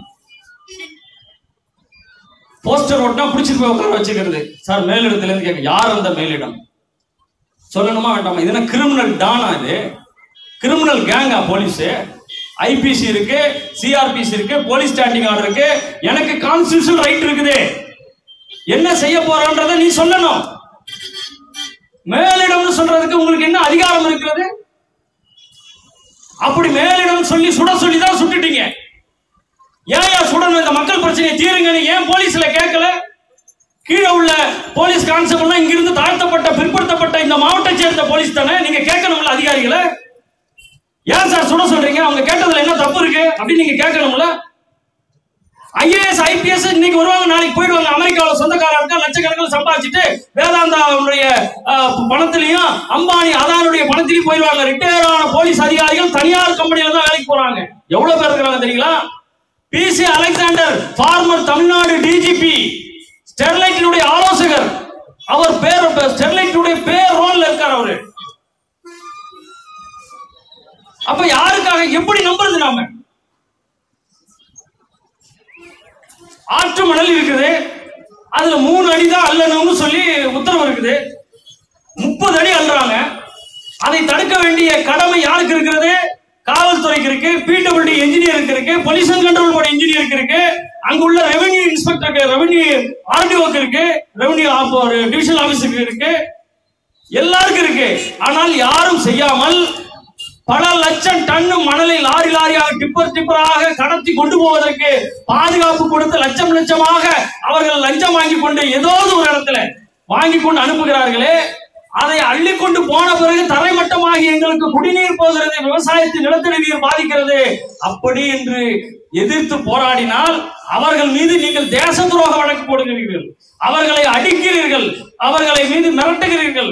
போஸ்டர் ஓட்டினா பிடிச்சிட்டு போய் உட்கார வச்சுக்கிறது சார் மேலிடத்துல இருந்து கேட்க யார் அந்த மேலிடம் சொல்லணுமா வேண்டாமா இது என்ன கிரிமினல் டானா இது கிரிமினல் கேங்கா போலீஸ் ஐபிசி இருக்கு சிஆர்பிசி இருக்கு போலீஸ் ஸ்டாண்டிங் ஆர்டர் இருக்கு எனக்கு கான்ஸ்டியூஷன் ரைட் இருக்குது என்ன செய்ய போறோன்றத நீ சொல்லணும் மேலிடம்னு சொல்றதுக்கு உங்களுக்கு என்ன அதிகாரம் இருக்கிறது அப்படி மேலிடம் சொல்லி சுட சொல்லி தான் சுட்டுட்டீங்க ஏன் ஏன் சுடணும் இந்த மக்கள் பிரச்சனையை தீருங்கன்னு ஏன் போலீஸ்ல கேட்கல கீழே உள்ள போலீஸ் கான்ஸ்டபிள்லாம் இங்கிருந்து தாழ்த்தப்பட்ட பிற்படுத்தப்பட்ட இந்த மாவட்டத்தை சேர்ந்த போலீஸ் தானே நீங்க கேட்கணும்ல அதிகாரிகளை ஏன் சார் சுட சொல்றீங்க அவங்க கேட்டதுல என்ன தப்பு இருக்கு அப்படின்னு நீங்க கேட்கணும்ல ஐஏஎஸ் ஐபிஎஸ் இன்னைக்கு வருவாங்க நாளைக்கு போயிடுவாங்க அமெரிக்காவில் சொந்தக்காரா இருக்கா லட்சக்கணக்கில் சம்பாதிச்சுட்டு வேதாந்தா அவனுடைய அஹ், பணத்திலையும் அம்பானி அதானுடைய பணத்திலையும் போயிடுவாங்க ரிட்டையர் ஆன போலீஸ் அதிகாரிகள் தனியார் கம்பெனியில தான் வேலைக்கு போறாங்க எவ்வளவு பேர் இருக்கிறாங்க தெரியுங்களா PC Alexander former Tamil Nadu DGP ஸ்டெர்லைட்டினுடைய ஆலோசகர் அவர் பேர் ஸ்டெர்லைட்டினுடைய பேர் ரோல்ல இருக்கார் அவரு அப்ப யாருக்காக எப்படி நம்புறது நாம ஆற்று மணல் இருக்குது அதுல மூணு அடி தான் அள்ளணும்னு சொல்லி உத்தரவு இருக்குது முப்பது அடி அள்ளுறாங்க அதை தடுக்க வேண்டிய கடமை யாருக்கு இருக்கிறது காவல்துறைக்கு இருக்கு பிடபிள்யூடி இன்ஜினியருக்கு இருக்கு பொல்யூஷன் கண்ட்ரோல் போர்டு இன்ஜினியருக்கு இருக்கு அங்குள்ள ரெவென்யூ இன்ஸ்பெக்டருக்கு ரெவென்யூ ஆர்டிஓக்கு இருக்கு ரெவென்யூ டிவிஷனல் ஆபீஸுக்கு இருக்கு எல்லாருக்கும் இருக்கு ஆனால் யாரும் செய்யாமல் பல லட்சம் டன் மணலை லாரி லாரியாக டிப்பர் டிப்பராக கடத்தி கொண்டு போவதற்கு பாதுகாப்பு கொடுத்து லட்சம் லட்சமாக அவர்கள் லஞ்சம் வாங்கி கொண்டு ஏதாவது ஒரு இடத்துல வாங்கி கொண்டு அனுப்புகிறார்களே அதை அள்ளி கொண்டு போன பிறகு தரைமட்டமாகி எங்களுக்கு குடிநீர் போகிறது விவசாயத்தின் நிலத்தடி நீர் பாதிக்கிறது அப்படி என்று எதிர்த்து போராடினால் அவர்கள் மீது நீங்கள் தேச துரோக வழக்கு போடுகிறீர்கள் அவர்களை அடிக்கிறீர்கள் அவர்களை மீது மிரட்டுகிறீர்கள்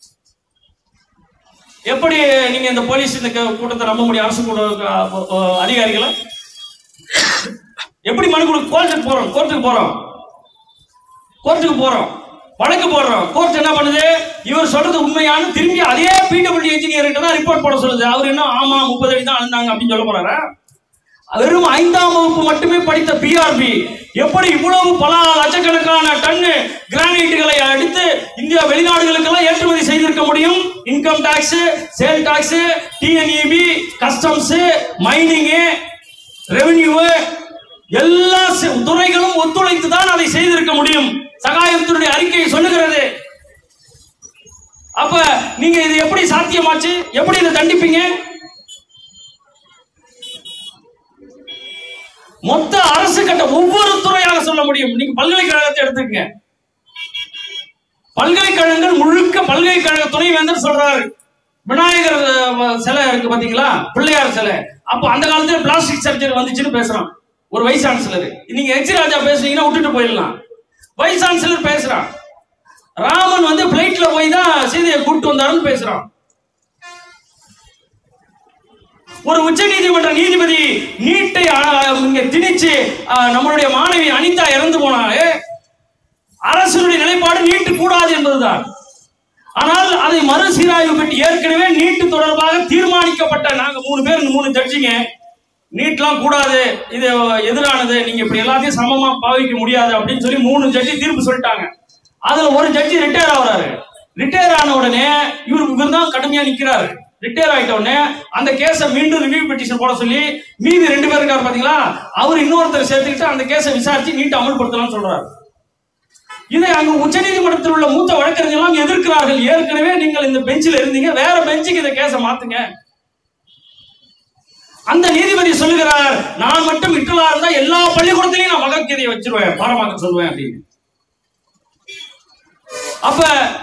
எப்படி நீங்க இந்த போலீஸ் இந்த க- கூட்டத்தை நம்ப முடியும் அரசு கூட அஹ், அஹ், அதிகாரிகளை எப்படி மனு கொடு கோர்ட்டுக்கு போறோம் கோர்ட்டுக்கு போறோம் கோர்ட்டுக்கு போறோம் வழக்கு போடுறோம் கோர்ட் என்ன பண்ணுது இவர் சொல்றது உண்மையானு திரும்பி அதே பிடபிள்யூ இன்ஜினியர் தான் ரிப்போர்ட் போட சொல்லுது அவர் என்ன ஆமா முப்பது அடி தான் அழுந்தாங்க அப்படின்னு சொல்ல போறாரா வெறும் ஐந்தாம் வகுப்பு மட்டுமே படித்த பிஆர்பி எப்படி இவ்வளவு பல லட்சக்கணக்கான டன்னு கிரானைட்டுகளை அடித்து இந்தியா வெளிநாடுகளுக்கெல்லாம் ஏற்றுமதி செய்திருக்க முடியும் income tax sale tax TNEB customs mining revenue எல்லா செ- துறைகளும் அரசும் ஒத்துழைத்து தான் அதை செய்திருக்க முடியும் சகாயத்தினுடைய அறிக்கை சொல்லுகிறது அப்ப நீங்க இது எப்படி சாத்தியமாச்சு எப்படி இதை தண்டிப்பீங்க மொத்த அரசு கட்ட ஒவ்வொரு துறையாக சொல்ல முடியும் நீங்க பல்கலைக்கழகத்தை எடுத்துக்கங்க பல்கலைக்கழகங்கள் முழுக்க பல்கலைக்கழக துணைவேந்தர் சொல்றாரு விநாயகர் அஹ், சிலை இருக்கு பாத்தீங்களா பிள்ளையார் சிலை அப்போ அந்த காலத்துல பிளாஸ்டிக் சர்ஜரி வந்துச்சுன்னு பேசுறான் ஒரு வைஸ் சான்சலர் நீங்க எச் ராஜா பேசுனீங்கன்னா விட்டுட்டு போயிடலாம் வைஸ் சான்சலர் பேசுறான் ராமன் வந்து பிளைட்ல போய் தான் சீதையை கூட்டு வந்தாருன்னு பேசுறான் ஒரு உச்ச நீதிமன்ற நீதிபதி நீட்டை அஹ், இங்க திணிச்சு அஹ், நம்மளுடைய மாணவி அனிதா இறந்து போனாலே அரசுடைய நிலைப்பாடு நீட்டு கூடாது என்பதுதான் ஆனால் அதை மறுசீராய்வு பெற்று ஏற்கனவே நீட்டு தொடர்பாக தீர்மானிக்கப்பட்ட நாங்க மூணு பேர் மூணு ஜட்ஜிங்க நீட்லாம் கூடாது இது எதிரானது நீங்க இப்படி எல்லாத்தையும் சமமா பாவிக்க முடியாது அப்படின்னு சொல்லி மூணு ஜட்ஜி தீர்ப்பு சொல்லிட்டாங்க அதுல ஒரு ஜட்ஜி ரிட்டையர் ஆகுறாரு ரிட்டையர் ஆன உடனே இவர் இவர் தான் கடுமையா நிக்கிறாரு ரிட்டையர் ஆயிட்ட உடனே அந்த கேஸை மீண்டும் ரிவ்யூ பெட்டிஷன் போட சொல்லி மீதி ரெண்டு பேர் இருக்காரு பாத்தீங்களா அவர் இன்னொருத்தர் சேர்த்துக்கிட்டு அந்த கேஸை விசாரிச்சு நீட்டு அமல்படுத்தலாம்னு சொல்றாரு இதை அங்கு உச்சநீதிமன்றத்தில் உள்ள மூத்த வழக்கறிஞர்கள் எல்லாம் எதிர்க்கிறார்கள் ஏற்கனவே நீங்கள் இந்த பெஞ்சில் இருந்தீங்க வேற பெஞ்சுக்கு இந்த கேஸை மாத்துங்க அந்த நீதிபதி சொல்லுகிறார் நான் மட்டும் விட்டலா இருந்தா எல்லா பள்ளிக்கூடத்திலையும் நான் பகவத்கீதையை வச்சிருவேன் பாடமாக்க சொல்லுவேன் அப்படின்னு அப்ப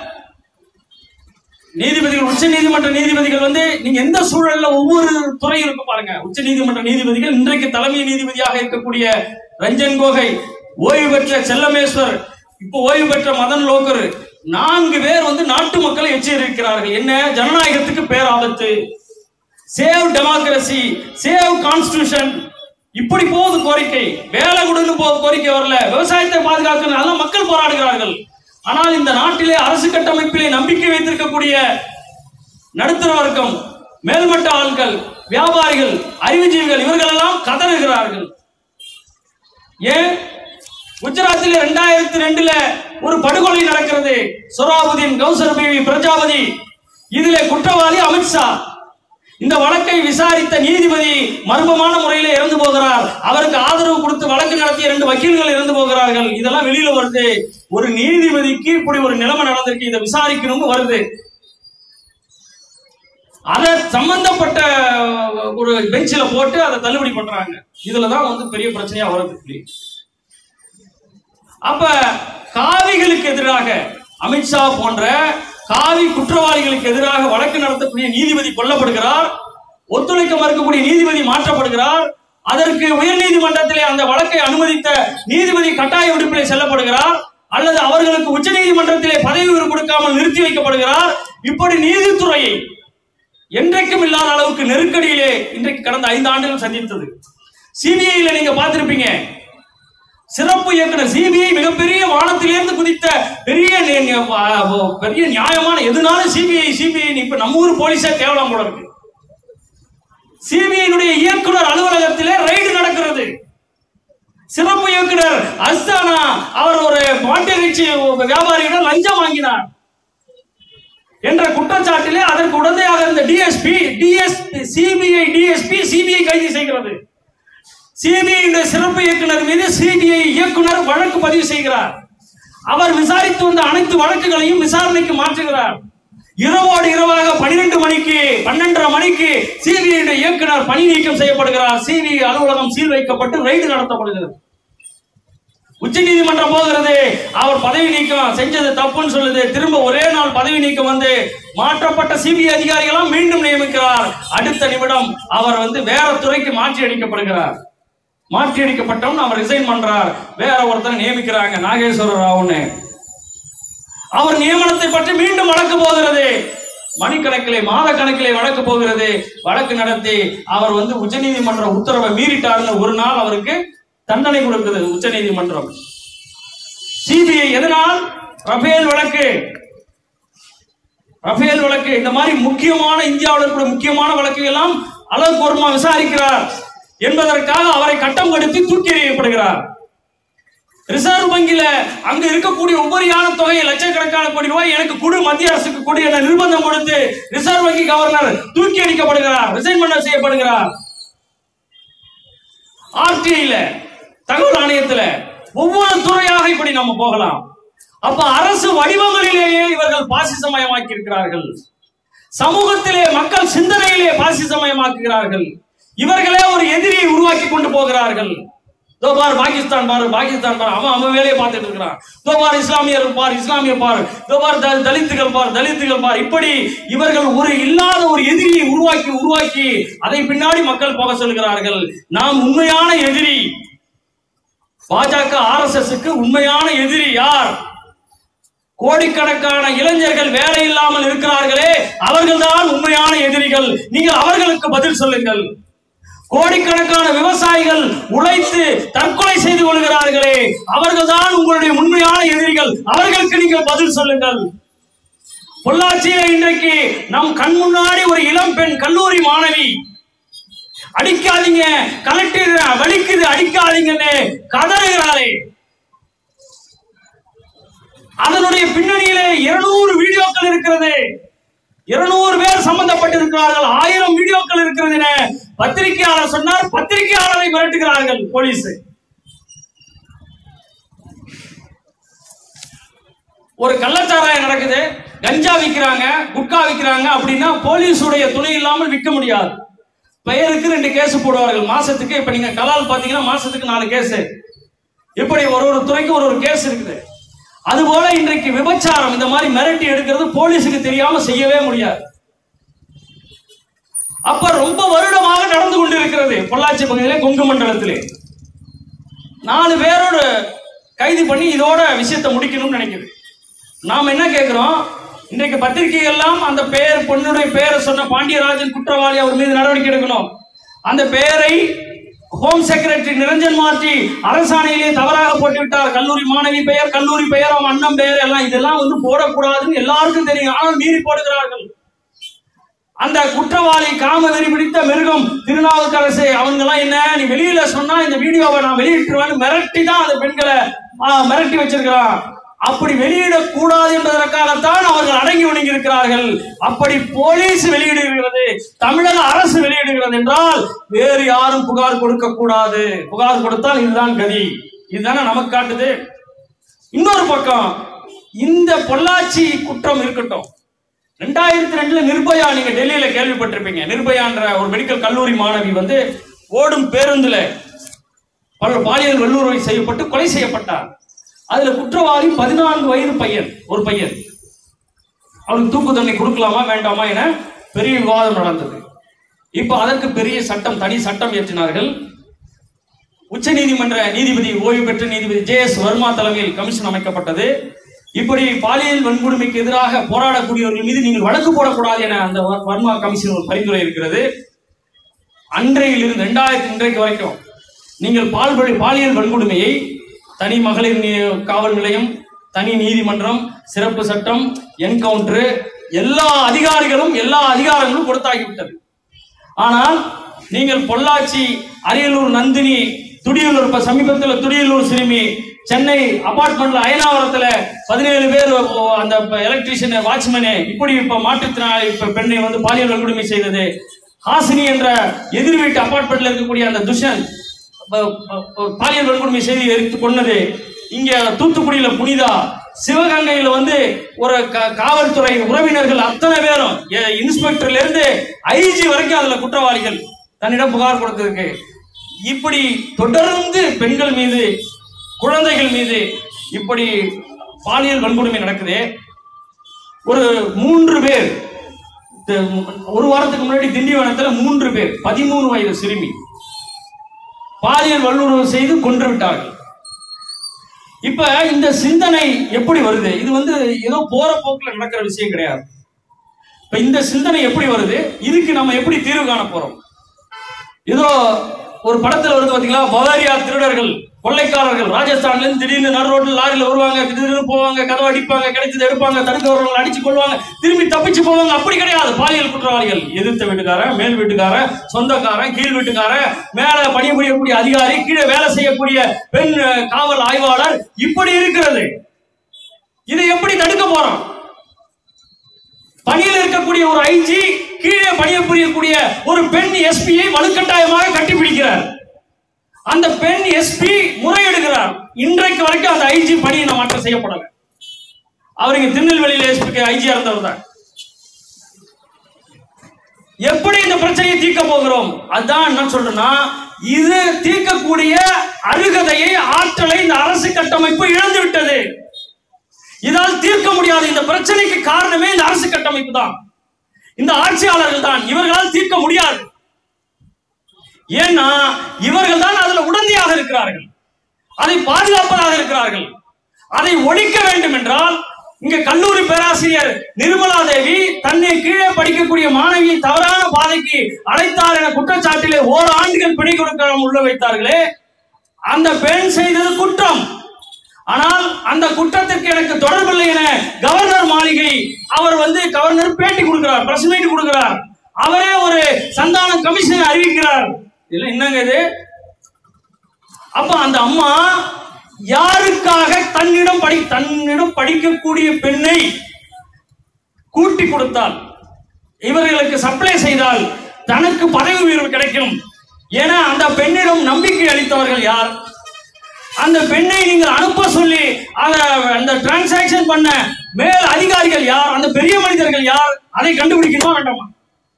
நீதிபதிகள் உச்ச நீதிமன்ற நீதிபதிகள் வந்து நீங்க எந்த சூழல்ல ஒவ்வொரு துறை இருக்கு பாருங்க உச்ச நீதிமன்ற நீதிபதிகள் இன்றைக்கு தலைமை நீதிபதியாக இருக்கக்கூடிய ரஞ்சன் கோகை ஓய்வு பெற்ற செல்லமேஸ்வர் இப்போ ஓய்வு பெற்ற மதன் லோகர் நான்கு பேர் வந்து நாட்டு மக்களை எச்சரிக்கிறார்கள் என்ன ஜனநாயகத்துக்கு பேராபத்து சேவ் டெமோக்ரசி சேவ் கான்ஸ்டிடியூஷன் இப்படி போகுது கோரிக்கை வேலை கொடுன்னு போ கோரிக்கை வரல விவசாயத்தை பாதுகாக்கணும் அதெல்லாம் மக்கள் போராடுகிறார்கள் ஆனால் இந்த நாட்டிலே அரசு கட்டமைப்பிலே நம்பிக்கை வைத்திருக்கக்கூடிய நடுத்தர வர்க்கம் மேல்மட்ட ஆட்கள் வியாபாரிகள் அறிவுஜீவிகள் இவர்கள் எல்லாம் கதறுகிறார்கள் ஏன் குஜராத்தில் ரெண்டாயிரத்தி ரெண்டுல ஒரு படுகொலை நடக்கிறது சொராபுதீன் கௌசர் பிவி பிரஜாபதி இதிலே குற்றவாளி அமித்ஷா இந்த வழக்கை விசாரித்த நீதிபதி மர்மமான முறையில இறந்து போகிறார் அவருக்கு ஆதரவு கொடுத்து வழக்கு நடத்திய ரெண்டு வக்கீல்கள் இறந்து போகிறார்கள் இதெல்லாம் வெளியில வருது ஒரு நீதிபதிக்கு இப்படி ஒரு நிலைமை நடந்திருக்கு இதை விசாரிக்கணும்னு வருது அதை சம்பந்தப்பட்ட ஒரு பெஞ்சில போட்டு அதை தள்ளுபடி பண்றாங்க இதுலதான் வந்து பெரிய பிரச்சனையா வருது அப்ப காவிகளுக்கு எதிராக அமித்ஷா போன்ற காவி குற்றவாளிகளுக்கு எதிராக வழக்கு நடத்தக்கூடிய நீதிபதி கொல்லப்படுகிறார் ஒத்துழைக்க மறுக்கக்கூடிய நீதிபதி மாற்றப்படுகிறார் அதற்கு உயர் நீதிமன்றத்திலே அந்த வழக்கை அனுமதித்த நீதிபதி கட்டாய விடுப்பிலே செல்லப்படுகிறார் அல்லது அவர்களுக்கு உச்ச நீதிமன்றத்திலே பதவி உயர்வு கொடுக்காமல் நிறுத்தி வைக்கப்படுகிறார் இப்படி நீதித்துறையை என்றைக்கும் இல்லாத அளவுக்கு நெருக்கடியிலே இன்றைக்கு கடந்த ஐந்து ஆண்டுகள் சந்தித்தது சிபிஐல நீங்க பார்த்திருப்பீங்க சிறப்பு இயக்குனர் சிபிஐ மிகப்பெரிய வானத்திலிருந்து குதித்த பெரிய நி- நி- வ- பெரிய நியாயமான எதுனாலும் சிபிஐ சிபிஐ இப்ப நம்ம ஊர் போலீஸே தேவலாம் போல இருக்கு சிபிஐனுடைய இயக்குனர் அலுவலகத்திலே ரைடு நடக்கிறது சிறப்பு இயக்குனர் அஸ்தானா அவர் ஒரு மாட்டிறைச்சி வியாபாரியிடம் லஞ்சம் வாங்கினார் என்ற குற்றச்சாட்டிலே அதற்கு உடந்தையாக இருந்த DSP DSP CBI DSP CBI கைது செய்கிறது சிபிஐ சிறப்பு இயக்குனர் மீது சிபிஐ இயக்குனர் வழக்கு பதிவு செய்கிறார் அவர் விசாரித்து வந்த அனைத்து வழக்குகளையும் விசாரணைக்கு மாற்றுகிறார் இரவோடு இரவாக பனிரெண்டு மணிக்கு பன்னெண்டரை மணிக்கு சிபிஐ இயக்குனர் பணி நீக்கம் செய்யப்படுகிறார் சிபிஐ அலுவலகம் சீல் வைக்கப்பட்டு ரைடு நடத்தப்படுகிறது உச்ச நீதிமன்றம் போகிறது அவர் பதவி நீக்கம் செஞ்சது தப்புன்னு சொல்லுது திரும்ப ஒரே நாள் பதவி நீக்கம் வந்து மாற்றப்பட்ட சிபிஐ அதிகாரிகளும் மீண்டும் நியமிக்கிறார் அடுத்த நிமிடம் அவர் வந்து வேற துறைக்கு மாற்றி அடிக்கப்படுகிறார் மாற்றி அடிக்கப்பட்டவன் அவர் ரிசைன் பண்றார் வேற ஒருத்தரை நியமிக்கிறாங்க நாகேஸ்வர ராவ்னு அவர் நியமனத்தை பற்றி மீண்டும் வழக்கு போகிறது மணிக்கணக்கிலே மாத கணக்கிலே வழக்கு போகிறது வழக்கு நடத்தி அவர் வந்து உச்சநீதிமன்ற உத்தரவை மீறிட்டாருன்னு ஒரு நாள் அவருக்கு தண்டனை கொடுக்குது உச்சநீதிமன்றம் சிபிஐ எதனால் ரஃபேல் வழக்கு ரஃபேல் வழக்கு இந்த மாதிரி முக்கியமான இந்தியாவில் இருக்கிற முக்கியமான வழக்குகள் எல்லாம் அலோக் வர்மா விசாரிக்கிறார் என்பதற்காக அவரை கட்டம் கடுத்தி தூக்கி எறியப்படுகிறார் ரிசர்வ் வங்கியில அங்க இருக்கக்கூடிய உபரியான தொகையை லட்சக்கணக்கான கோடி ரூபாய் எனக்கு கொடு மத்திய அரசுக்கு கொடு என நிர்பந்தம் கொடுத்து ரிசர்வ் வங்கி கவர்னர் தூக்கி அடிக்கப்படுகிறார் ரிசைன்மெண்ட் செய்யப்படுகிறார் ஆர்டிஐல தகவல் ஆணையத்துல ஒவ்வொரு துறையாக இப்படி நம்ம போகலாம் அப்ப அரசு வடிவங்களிலேயே இவர்கள் பாசிசமயமாக்கி இருக்கிறார்கள் சமூகத்திலே மக்கள் சிந்தனையிலே பாசிசமயமாக்குகிறார்கள் இவர்களே ஒரு எதிரியை உருவாக்கி கொண்டு போகிறார்கள் இதோ பார் பாகிஸ்தான் பாரு பாகிஸ்தான் பாரு அவன் அவன் வேலையை பார்த்துட்டு இருக்கிறான் இதோ பார் இஸ்லாமியர் பார் இஸ்லாமிய பார் இதோ பார் த- தலித்துகள் பார் தலித்துகள் பார் இப்படி இவர்கள் ஒரு இல்லாத ஒரு எதிரியை உருவாக்கி உருவாக்கி அதை பின்னாடி மக்கள் போக சொல்கிறார்கள் நாம் உண்மையான எதிரி பாஜக ஆர்எஸ்எஸ்க்கு உண்மையான எதிரி யார் கோடிக்கணக்கான இளைஞர்கள் வேலை இல்லாமல் இருக்கிறார்களே அவர்கள்தான் உண்மையான எதிரிகள் நீங்கள் அவர்களுக்கு பதில் சொல்லுங்கள் கோடிக்கணக்கான விவசாயிகள் உழைத்து தற்கொலை செய்து கொள்கிறார்களே அவர்கள்தான் உங்களுடைய உண்மையான எதிரிகள் அவர்களுக்கு நீங்கள் பதில் சொல்லுங்கள் பொள்ளாச்சியில இன்றைக்கு நம் கண் முன்னாடி ஒரு இளம் பெண் கல்லூரி மாணவி அடிக்காதீங்க கலெக்டர் வலிக்குது அடிக்காதீங்கன்னு கதறுகிறாளே அதனுடைய பின்னணியிலே இருநூறு வீடியோக்கள் இருக்கிறது இருநூறு பேர் சம்பந்தப்பட்டிருக்கிறார்கள் ஆயிரம் வீடியோக்கள் இருக்கிறது என பத்திரிகையாளர் சொன்னார் பத்திரிகையாளரை மிரட்டுகிறார்கள் போலீஸ் ஒரு கள்ளச்சாராயம் நடக்குது கஞ்சா விக்கிறாங்க குட்கா விக்கிறாங்க அப்படின்னா போலீஸுடைய துணை இல்லாமல் விற்க முடியாது பெயருக்கு ரெண்டு கேஸ் போடுவார்கள் மாசத்துக்கு இப்ப நீங்க கலால் பாத்தீங்கன்னா மாசத்துக்கு நாலு கேஸ் இப்படி ஒரு ஒரு துறைக்கு ஒரு ஒரு கேஸ் இருக்குது அதுபோல இன்றைக்கு விபச்சாரம் இந்த மாதிரி மிரட்டி எடுக்கிறது போலீஸுக்கு தெரியாம செய்யவே முடியாது அப்ப ரொம்ப வருடமாக நடந்து கொண்டிருக்கிறது பொள்ளாச்சி பகுதியிலே கொங்கு மண்டலத்திலே நாலு பேரோட கைது பண்ணி இதோட விஷயத்தை முடிக்கணும்னு நினைக்குது நாம் என்ன கேட்கிறோம் இன்றைக்கு பத்திரிகை எல்லாம் அந்த பெயர் பொண்ணுடைய பெயரை சொன்ன பாண்டியராஜன் குற்றவாளி அவர் மீது நடவடிக்கை எடுக்கணும் அந்த பெயரை ஹோம் செக்ரட்டரி நிரஞ்சன் மார்டி அரசாணையிலே தவறாக போட்டுவிட்டார் கல்லூரி மாணவி பெயர் கல்லூரி பெயர் அவன் அண்ணன் பெயர் எல்லாம் இதெல்லாம் வந்து போடக்கூடாதுன்னு எல்லாருக்கும் தெரியும் ஆனால் மீறி போடுகிறார்கள் அந்த குற்றவாளி காம வெறி பிடித்த மிருகம் திருநாவுக்கரசு அவங்க எல்லாம் என்ன நீ வெளியில சொன்னா இந்த வீடியோவை நான் வெளியிட்டுருவேன் மிரட்டி தான் அந்த பெண்களை ஆ, மிரட்டி வச்சிருக்கிறான் அப்படி வெளியிடக்கூடாது என்பதற்காகத்தான் அவர்கள் அடங்கி ஒடுங்கி இருக்கிறார்கள் அப்படி போலீஸ் வெளியிடுகிறது தமிழக அரசு வெளியிடுகிறது என்றால் வேறு யாரும் புகார் கொடுக்க கூடாது புகார் கொடுத்தால் இதுதான் கதி இதுதானே நமக்கு காட்டுது இன்னொரு பக்கம் இந்த பொள்ளாச்சி குற்றம் இருக்கட்டும் ரெண்டாயிரத்தி ரெண்டுல நிர்பயா நீங்க டெல்லியில கேள்விப்பட்டிருப்பீங்க நிர்பயான்ற ஒரு மெடிக்கல் கல்லூரி மாணவி வந்து ஓடும் பேருந்துல பல பாலியல் வல்லுறவை செய்யப்பட்டு கொலை செய்யப்பட்டார் அதுல குற்றவாளி பதினான்கு வயது பையன் ஒரு பையன் அவனுக்கு தூக்கு தண்டனை கொடுக்கலாமா வேண்டாமா என பெரிய விவாதம் நடந்தது இப்ப அதற்கு பெரிய சட்டம் தனி சட்டம் இயற்றினார்கள் உச்சநீதிமன்ற நீதிபதி ஓய்வு பெற்ற நீதிபதி ஜே எஸ் வர்மா தலைமையில் கமிஷன் அமைக்கப்பட்டது இப்படி பாலியல் வன்கொடுமைக்கு எதிராக போராடக்கூடியவர்கள் மீது நீங்கள் வழக்கு போடக்கூடாது என அந்த வர்- வர்மா கமிஷன் ஒரு பரிந்துரை இருக்கிறது அன்றையிலிருந்து ரெண்டாயிரத்தி இன்றைக்கு வரைக்கும் நீங்கள் பால்வழி பாலியல் வன்கொடுமையை தனி மகளிர் நீ- காவல் நிலையம் தனி நீதிமன்றம் சிறப்பு சட்டம் என்கவுண்டர் எல்லா அதிகாரிகளும் எல்லா அதிகாரங்களும் கொடுத்தாகிவிட்டது ஆனால் நீங்கள் பொள்ளாச்சி அரியலூர் நந்தினி துடியலூர் இப்ப சமீபத்தில் துடியலூர் சிறுமி சென்னை அபார்ட்மெண்ட்ல அயனாவரத்துல பதினேழு பேர் ஓ, அந்த எலக்ட்ரீஷியன் வாட்ச்மேனு இப்படி இப்ப மாற்றுத்திறனாளி இப்ப பெண்ணை வந்து பாலியல் வன்கொடுமை செய்தது ஹாசினி என்ற எதிர் வீட்டு அபார்ட்மெண்ட்ல இருக்கக்கூடிய அந்த துஷ்யந்த் ப- ப- ப- பாலியல் வன்கொடுமை செய்து எரித்து கொன்னது இங்க தூத்துக்குடியில புனிதா சிவகங்கையில வந்து ஒரு க- காவல்துறை உறவினர்கள் அத்தனை பேரும் எ- இன்ஸ்பெக்டர்ல இருந்து ஐஜி வரைக்கும் அதுல குற்றவாளிகள் தன்னிடம் புகார் கொடுத்திருக்கு இப்படி தொடர்ந்து பெண்கள் மீது குழந்தைகள் மீது இப்படி பாலியல் வன்கொடுமை நடக்குது ஒரு மூன்று பேர் த- ஒரு வாரத்துக்கு முன்னாடி திண்டிவனத்துல மூன்று பேர் பதிமூணு வயது சிறுமி பாலியல் வல்லுறவு செய்து கொன்று விட்டார்கள் இப்ப இந்த சிந்தனை எப்படி வருது இது வந்து ஏதோ போற போக்குல நடக்கிற விஷயம் கிடையாது இப்ப இந்த சிந்தனை எப்படி வருது இதுக்கு நம்ம எப்படி தீர்வு காண போறோம் ஏதோ ஒரு படத்துல வருது பாத்தீங்களா பவாரியா திருடர்கள் கொள்ளைக்காரர்கள் ராஜஸ்தான்ல இருந்து திடீர்னு நடு ரோட்ல லாரியில வருவாங்க திடீர்னு போவாங்க கதவை அடிப்பாங்க கிடைச்சது எடுப்பாங்க தடுக்க வரவங்களை அடிச்சு கொள்வாங்க திரும்பி தப்பிச்சு போவாங்க அப்படி கிடையாது பாலியல் குற்றவாளிகள் எதிர்த்த வீட்டுக்காரன் மேல் வீட்டுக்காரன் சொந்தக்காரன் கீழ் வீட்டுக்காரன் மேல பணிபுரியக்கூடிய அதிகாரி கீழே வேலை செய்யக்கூடிய பெண் அஹ், காவல் ஆய்வாளர் இப்படி இருக்கிறது இதை எப்படி தடுக்க போறோம் பணியில் இருக்கக்கூடிய ஒரு ஐஜி கீழே பணிபுரியக்கூடிய ஒரு பெண் எஸ்பியை வலுக்கட்டாயமாக கட்டிப்பிடிக்கிறார் அந்த பெண் எஸ்பி முறையிடுகிறார் இன்றைக்கு வரைக்கும் அந்த ஐஜி பணியை நான் மாற்றம் செய்யப்படல அவர் இங்க திருநெல்வேலியில எஸ்பிக்கு ஐஜியா இருந்தவர் தான் எப்படி இந்த பிரச்சனையை தீர்க்க போகிறோம் அதான் என்ன சொல்றேன்னா இது தீர்க்கக்கூடிய அருகதையை ஆற்றலை இந்த அரசு கட்டமைப்பு இழந்து விட்டது இதால் தீர்க்க முடியாது இந்த பிரச்சனைக்கு காரணமே இந்த அரசு கட்டமைப்பு தான் இந்த ஆட்சியாளர்கள் தான் இவர்களால் தீர்க்க முடியாது ஏன்னா இவர்கள் தான் அதுல உடந்தையாக இருக்கிறார்கள் அதை பாதுகாப்பதாக இருக்கிறார்கள் அதை ஒழிக்க வேண்டும் என்றால் இங்க கல்லூரி பேராசிரியர் நிர்மலா தேவி தன்னை கீழே படிக்கக்கூடிய மாணவியை தவறான பாதைக்கு அழைத்தார் என குற்றச்சாட்டிலே ஓராண்டுகள் பிணை கொடுக்காமல் உள்ள வைத்தார்களே அந்த பெண் செய்தது குற்றம் ஆனால் அந்த குற்றத்திற்கு எனக்கு தொடர்பில்லை என கவர்னர் மாளிகை அவர் வந்து கவர்னர் பேட்டி கொடுக்கிறார் பிரஸ் மீட் கொடுக்கிறார் அவரே ஒரு சந்தான கமிஷன் அறிவிக்கிறார் இதுல என்னங்க இது அப்ப அந்த அம்மா யாருக்காக தன்னிடம் படி தன்னிடம் படிக்கக்கூடிய பெண்ணை கூட்டி கொடுத்தால் இவர்களுக்கு சப்ளை செய்தால் தனக்கு பதவி உயர்வு கிடைக்கும் என அந்த பெண்ணிடம் நம்பிக்கை அளித்தவர்கள் யார் அந்த பெண்ணை நீங்கள் அனுப்ப சொல்லி அத- அந்த டிரான்சாக்சன் பண்ண மேல் அதிகாரிகள் யார் அந்த பெரிய மனிதர்கள் யார் அதை கண்டுபிடிக்கணுமா வேண்டாமா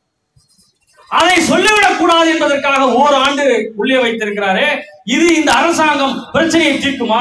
அதை சொல்லிவிடக் கூடாது என்பதற்காக ஓராண்டு உள்ளே வைத்திருக்கிறாரே இது இந்த அரசாங்கம் பிரச்சனையை தீர்க்குமா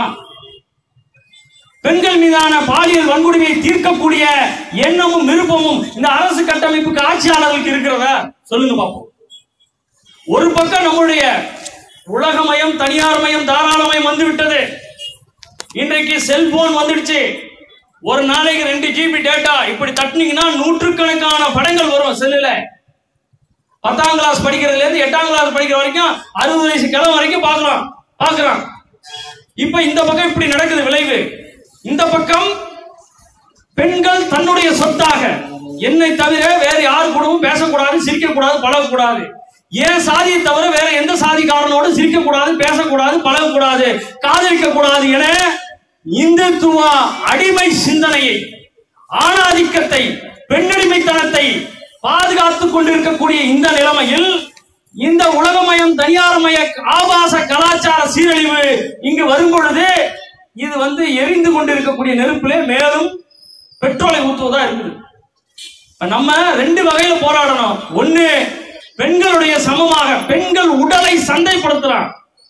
பெண்கள் மீதான பாலியல் வன்கொடுமையை தீர்க்கக்கூடிய எண்ணமும் விருப்பமும் இந்த அரசு கட்டமைப்புக்கு ஆட்சியாளர்களுக்கு இருக்கிறதா சொல்லுங்க பாப்போம் ஒரு பக்கம் நம்முடைய உலகமயம் தனியார்மயம் தாராளமயம் வந்து விட்டது இன்றைக்கு செல்போன் வந்துடுச்சு ஒரு நாளைக்கு ரெண்டு ஜிபி டேட்டா இப்படி தட்டினீங்கன்னா நூற்றுக்கணக்கான படங்கள் வரும் செல்லுல பத்தாம் கிளாஸ் படிக்கிறதுல இருந்து எட்டாம் கிளாஸ் படிக்கிற வரைக்கும் அறுபது வயசு கிழமை வரைக்கும் பார்க்கலாம் பார்க்கலாம் இப்ப இந்த பக்கம் இப்படி நடக்குது விளைவு இந்த பக்கம் பெண்கள் தன்னுடைய சொத்தாக என்னை தவிர வேற யார் கூடவும் பேசக்கூடாது சிரிக்கக்கூடாது பழகக்கூடாது ஏன் சாதியை தவிர வேற எந்த சாதிக்காரனோடு சிரிக்கக்கூடாது பேசக்கூடாது பழகக்கூடாது காதலிக்க கூடாது என இந்துத்துவ அடிமை சிந்தனையை ஆணாதிக்கத்தை பெண்ணடிமைத்தனத்தை பாதுகாத்துக் கொண்டிருக்கக்கூடிய இந்த நிலைமையில் இந்த உலகமயம் தனியார்மய ஆபாச கலாச்சார சீரழிவு இங்கு வரும் பொழுது இது வந்து எரிந்து கொண்டிருக்கக்கூடிய நெருப்பிலே மேலும் பெட்ரோலை ஊத்துவதா இருக்குது இப்ப நம்ம ரெண்டு வகையில போராடணும் ஒண்ணு பெண்களுடைய சமமாக பெண்கள் உடலை சந்தைப்படுத்துறான்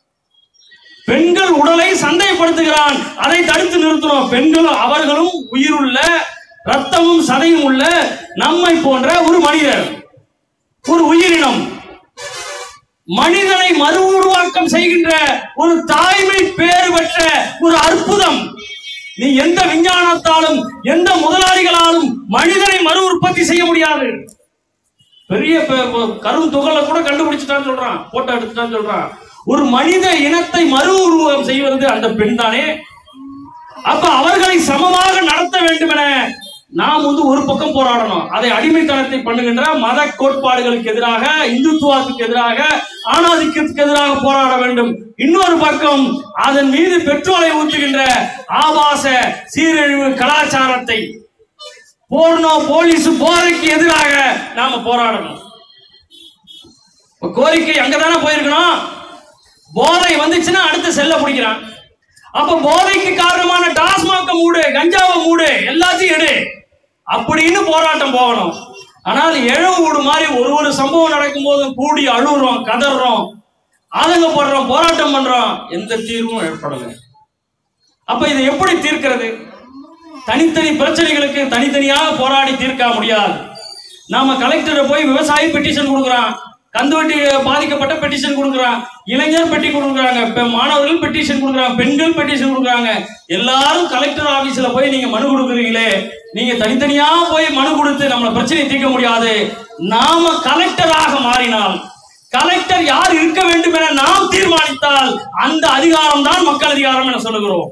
பெண்கள் உடலை சந்தைப்படுத்துகிறான் அதை தடுத்து நிறுத்தணும் பெண்கள் அவர்களும் உயிருள்ள ரத்தமும் சதையும் உள்ள நம்மை போன்ற ஒரு மனிதர் ஒரு உயிரினம் மனிதனை மறு உருவாக்கம் செய்கின்ற ஒரு தாய்மை பேறு பெற்ற ஒரு அற்புதம் நீ எந்த விஞ்ஞானத்தாலும் எந்த முதலாளிகளாலும் மனிதனை மறு உற்பத்தி செய்ய முடியாது பெரிய ப- ப- கரும் துகளை கூட கண்டுபிடிச்சிட்டான்னு சொல்றான் போட்டோ எடுத்துட்டான்னு சொல்றான் ஒரு மனித இனத்தை மறு உருவகம் செய்வது அந்த பெண் தானே அப்ப அவர்களை சமமாக நடத்த வேண்டும் என நாம் வந்து ஒரு பக்கம் போராடணும் அதை அடிமைத்தனத்தை பண்ணுகின்ற மத கோட்பாடுகளுக்கு எதிராக இந்துத்துவத்துக்கு எதிராக ஆணாதிக்கத்துக்கு எதிராக போராட வேண்டும் இன்னொரு பக்கம் அதன் மீது பெட்ரோலை ஊற்றுகின்ற ஆபாச சீரழிவு கலாச்சாரத்தை போர்னோ போலீஸ் போதைக்கு எதிராக நாம போராடணும் இப்ப கோரிக்கை அங்கதானே போயிருக்கணும் போதை வந்துச்சுன்னா அடுத்து செல்ல பிடிக்கிறான் அப்ப போதைக்கு காரணமான டாஸ்மாக மூடு கஞ்சாவை மூடு எல்லாத்தையும் எடு அப்படின்னு போராட்டம் போகணும் ஆனால் எழவு வீடு மாதிரி ஒரு ஒரு சம்பவம் நடக்கும் போது கூடி அழுகுறோம் கதறோம் ஆதங்கப்படுறோம் போராட்டம் பண்றோம் எந்த தீர்வும் ஏற்படலை அப்ப இதை எப்படி தீர்க்கிறது தனித்தனி பிரச்சனைகளுக்கு தனித்தனியாக போராடி தீர்க்க முடியாது நாம கலெக்டரை போய் விவசாயி பெட்டிஷன் கொடுக்குறான் கந்துவட்டி பாதிக்கப்பட்ட பெட்டிஷன் கொடுக்குறான் இளைஞர் பெட்டி கொடுக்குறாங்க பெ- மாணவர்கள் பெட்டிஷன் கொடுக்குறாங்க பெண்கள் பெட்டிஷன் கொடுக்குறாங்க எல்லாரும் கலெக்டர் ஆபீஸ்ல போய் நீங்க மனு கொடுக்குறீங்களே நீங்க தனித்தனியா போய் மனு கொடுத்து நம்மள பிரச்சனையை தீர்க்க முடியாது நாம கலெக்டராக மாறினால் கலெக்டர் யார் இருக்க வேண்டும் என நாம் தீர்மானித்தால் அந்த அதிகாரம் தான் மக்கள் அதிகாரம் என சொல்லுகிறோம்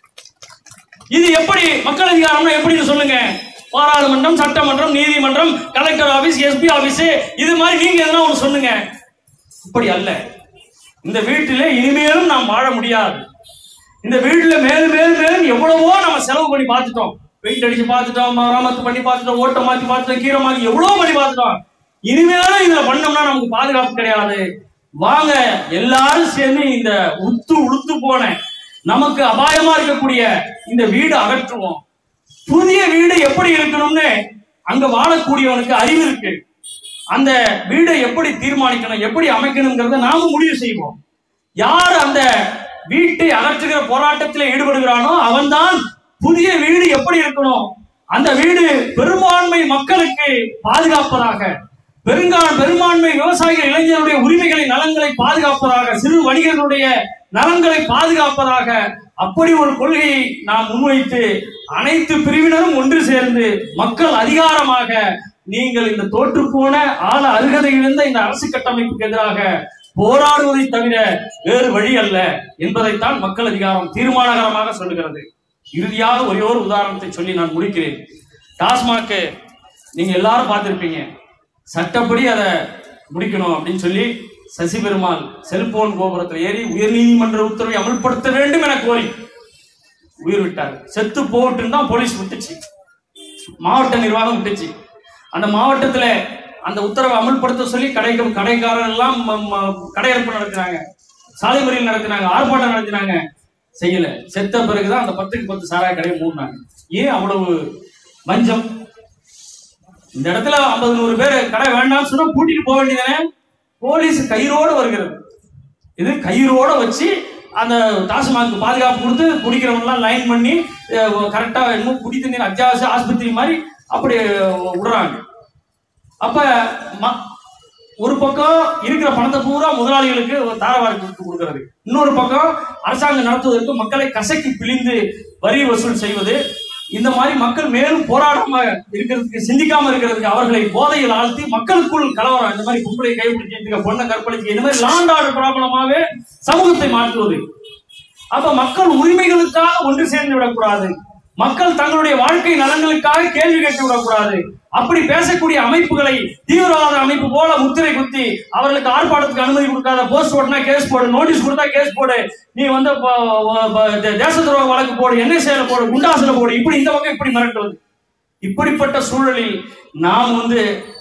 இது எப்படி மக்கள் அதிகாரம்னா எப்படின்னு சொல்லுங்க பாராளுமன்றம் சட்டமன்றம் நீதிமன்றம் கலெக்டர் ஆபீஸ் எஸ்பி ஆபீஸ் இது மாதிரி நீங்க எதனா ஒன்று சொல்லுங்க அப்படி அல்ல இந்த வீட்டிலே இனிமேலும் நாம் வாழ முடியாது இந்த வீட்டுல மேலும் மேலும் மேலும் எவ்வளவோ நம்ம செலவு பண்ணி பார்த்துட்டோம் பெயிண்ட் அடிச்சு பார்த்துட்டோம் மராமத்து பண்ணி பார்த்துட்டோம் ஓட்ட மாத்தி பார்த்துட்டோம் கீரை மாத்தி எவ்வளவோ பண்ணி பார்த்துட்டோம் இனிமேலும் இதுல பண்ணோம்னா நமக்கு பாதுகாப்பு கிடையாது வாங்க எல்லாரும் சேர்ந்து இந்த உத்து உளுத்து போன நமக்கு அபாயமா இருக்கக்கூடிய இந்த வீடு அகற்றுவோம் புதிய வீடு எப்படி இருக்கணும்னு அங்க வாழக்கூடியவனுக்கு அறிவு இருக்கு அந்த வீடை எப்படி தீர்மானிக்கணும் எப்படி அமைக்கணுங்கிறத நாம முடிவு செய்வோம் யார் அந்த வீட்டை அகற்றுகிற போராட்டத்தில் ஈடுபடுகிறானோ அவன்தான் புதிய வீடு எப்படி இருக்கணும் அந்த வீடு பெரும்பான்மை மக்களுக்கு பாதுகாப்பதாக பெருங்கான் பெரும்பான்மை விவசாயிகள் இளைஞருடைய உரிமைகளை நலன்களை பாதுகாப்பதாக சிறு வணிகர்களுடைய நலன்களை பாதுகாப்பதாக அப்படி ஒரு கொள்கையை நாம் முன்வைத்து அனைத்து பிரிவினரும் ஒன்று சேர்ந்து மக்கள் அதிகாரமாக நீங்கள் இந்த தோற்று போன ஆள அருகதை இழந்த இந்த அரசு கட்டமைப்புக்கு எதிராக போராடுவதை தவிர வேறு வழி அல்ல என்பதைத்தான் மக்கள் அதிகாரம் தீர்மானகரமாக சொல்லுகிறது இறுதியாக ஒரே ஒரு உதாரணத்தை சொல்லி நான் முடிக்கிறேன் டாஸ்மாக் நீங்க எல்லாரும் பார்த்திருப்பீங்க சட்டப்படி அதை முடிக்கணும் அப்படின்னு சொல்லி சசி பெருமாள் செல்போன் கோபுரத்தில் ஏறி உயர்நீதிமன்ற உத்தரவை அமல்படுத்த வேண்டும் என கோரி உயிர் விட்டார் செத்து போட்டுன்னு தான் போலீஸ் விட்டுச்சு மாவட்ட நிர்வாகம் விட்டுச்சு அந்த மாவட்டத்துல அந்த உத்தரவை அமல்படுத்த சொல்லி கடைக்கு கடைக்காரர் எல்லாம் ம- ம- கடையெடுப்பு நடத்தினாங்க சாலை மறியல் நடத்தினாங்க ஆர்ப்பாட்டம் நடத்தினாங்க செய்யல செத்த பிறகுதான் அந்த பத்துக்கு பத்து சாராய கடையை மூடினாங்க ஏன் அவ்வளவு வஞ்சம் இந்த இடத்துல ஐம்பது நூறு பேர் கடை வேண்டாம்னு சொன்னா கூட்டிட்டு போக வேண்டியதானே போலீஸ் கயிறோட வருகிறது இது கயிறோட வச்சு அந்த டாஸ்மாக் பாதுகாப்பு கொடுத்து குடிக்கிறவங்கலாம் லைன் பண்ணி கரெக்டா இன்னும் குடி தண்ணீர் அத்தியாவசிய ஆஸ்பத்திரி மாதிரி அப்படி விடுறாங்க அப்ப ம- ஒரு பக்கம் இருக்கிற பணத்தை பூரா முதலாளிகளுக்கு தாரவாரி கொடுத்து கொடுக்கிறது இன்னொரு பக்கம் அரசாங்கம் நடத்துவதற்கு மக்களை கசக்கி பிழிந்து வரி வசூல் செய்வது இந்த மாதிரி மக்கள் மேலும் போராடாம இருக்கிறதுக்கு சிந்திக்காம இருக்கிறதுக்கு அவர்களை போதையில் ஆழ்த்தி மக்களுக்குள் கலவரம் இந்த மாதிரி கும்பலை கைப்பிடிச்சு பொண்ணை கற்பழிச்சு இந்த மாதிரி லாண்ட் ஆர்டர் ப்ராப்ளமாவே சமூகத்தை மாற்றுவது அப்ப மக்கள் உரிமைகளுக்காக ஒன்று சேர்ந்து விடக்கூடாது மக்கள் தங்களுடைய வாழ்க்கை நலன்களுக்காக கேள்வி கேட்டு விடக்கூடாது அப்படி பேசக்கூடிய அமைப்புகளை தீவிரவாத அமைப்பு போல முத்திரை குத்தி அவர்களுக்கு ஆர்ப்பாட்டத்துக்கு அனுமதி கொடுக்காத போஸ்ட் ஓட்டினா கேஸ் போடு நோட்டீஸ் கொடுத்தா கேஸ் போடு நீ வந்து ப- ப- தே- தேச துரோக வழக்கு போடு என்எஸ்ஏல போடு குண்டாசுல போடு இப்படி இந்த பக்கம் இப்படி மிரட்டுவது இப்படிப்பட்ட சூழலில் நாம் வந்து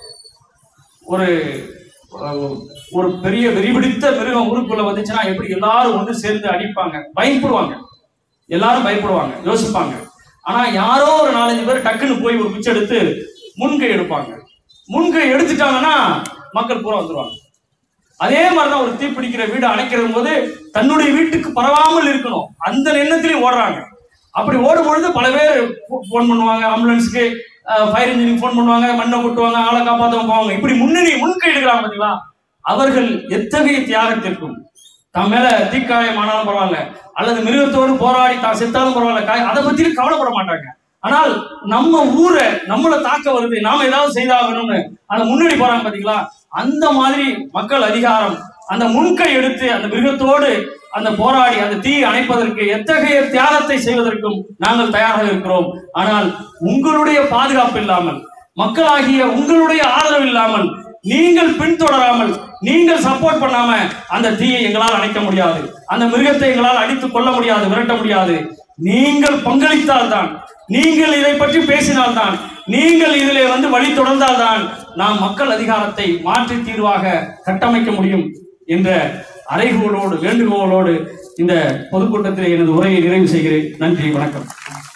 ஒரு அஹ், ஒரு பெரிய வெறிபிடித்த மிருகம் ஊருக்குள்ள வந்துச்சுன்னா எப்படி எல்லாரும் ஒன்று சேர்ந்து அடிப்பாங்க பயப்படுவாங்க எல்லாரும் பயப்படுவாங்க யோசிப்பாங்க ஆனா யாரோ ஒரு நாலஞ்சு பேர் டக்குன்னு போய் ஒரு பிச்சை எடுத்து முன்கை எடுப்பாங்க முன்கை எடுத்துட்டாங்கன்னா மக்கள் பூரா வந்துருவாங்க அதே மாதிரிதான் ஒரு தீப்பிடிக்கிற வீடு அணைக்கிற போது தன்னுடைய வீட்டுக்கு பரவாமல் இருக்கணும் அந்த எண்ணத்திலையும் ஓடுறாங்க அப்படி ஓடும் பொழுது பல பேர் ஃபோன் பண்ணுவாங்க ஆம்புலன்ஸ்க்கு ஃபயர் இன்ஜினுக்கு ஃபோன் பண்ணுவாங்க மண்ணை கொட்டுவாங்க ஆளை காப்பாற்ற போவாங்க இப்படி முன்னணி முன்கை எடுக்கிறாங்க பார்த்தீங்களா அவர்கள் எத்தகைய தியாகத்திற்கும் தன் மேல தீக்காயம் ஆனாலும் பரவாயில்ல அல்லது மிருகத்தோடு போராடி தான் செத்தாலும் பரவாயில்ல காய- அதை பத்தி கவலைப்பட மாட்டாங்க ஆனால் நம்ம ஊரை நம்மள தாக்க வருது நாம ஏதாவது செய்தாகணும்னு அந்த முன்னாடி போறாங்க பாத்தீங்களா அந்த மாதிரி மக்கள் அதிகாரம் அந்த முன்கை எடுத்து அந்த மிருகத்தோடு அந்த போராடி அந்த தீ அணைப்பதற்கு எத்தகைய தியாகத்தை செய்வதற்கும் நாங்கள் தயாராக இருக்கிறோம் ஆனால் உங்களுடைய பாதுகாப்பு இல்லாமல் மக்களாகிய உங்களுடைய ஆதரவு இல்லாமல் நீங்கள் பின்தொடராமல் நீங்கள் சப்போர்ட் பண்ணாம அந்த தீயை எங்களால் அணைக்க முடியாது அந்த மிருகத்தை எங்களால் அடித்துக் கொள்ள முடியாது விரட்ட முடியாது நீங்கள் பங்களித்தால் தான் நீங்கள் இதை பற்றி பேசினால்தான் நீங்கள் இதிலே வந்து வழி தொடர்ந்தால்தான் நாம் மக்கள் அதிகாரத்தை மாற்றி தீர்வாக கட்டமைக்க முடியும் என்ற அறைகோளோடு வேண்டுகோளோடு இந்த பொதுக்கூட்டத்தில் எனது உரையை நிறைவு செய்கிறேன் நன்றி வணக்கம்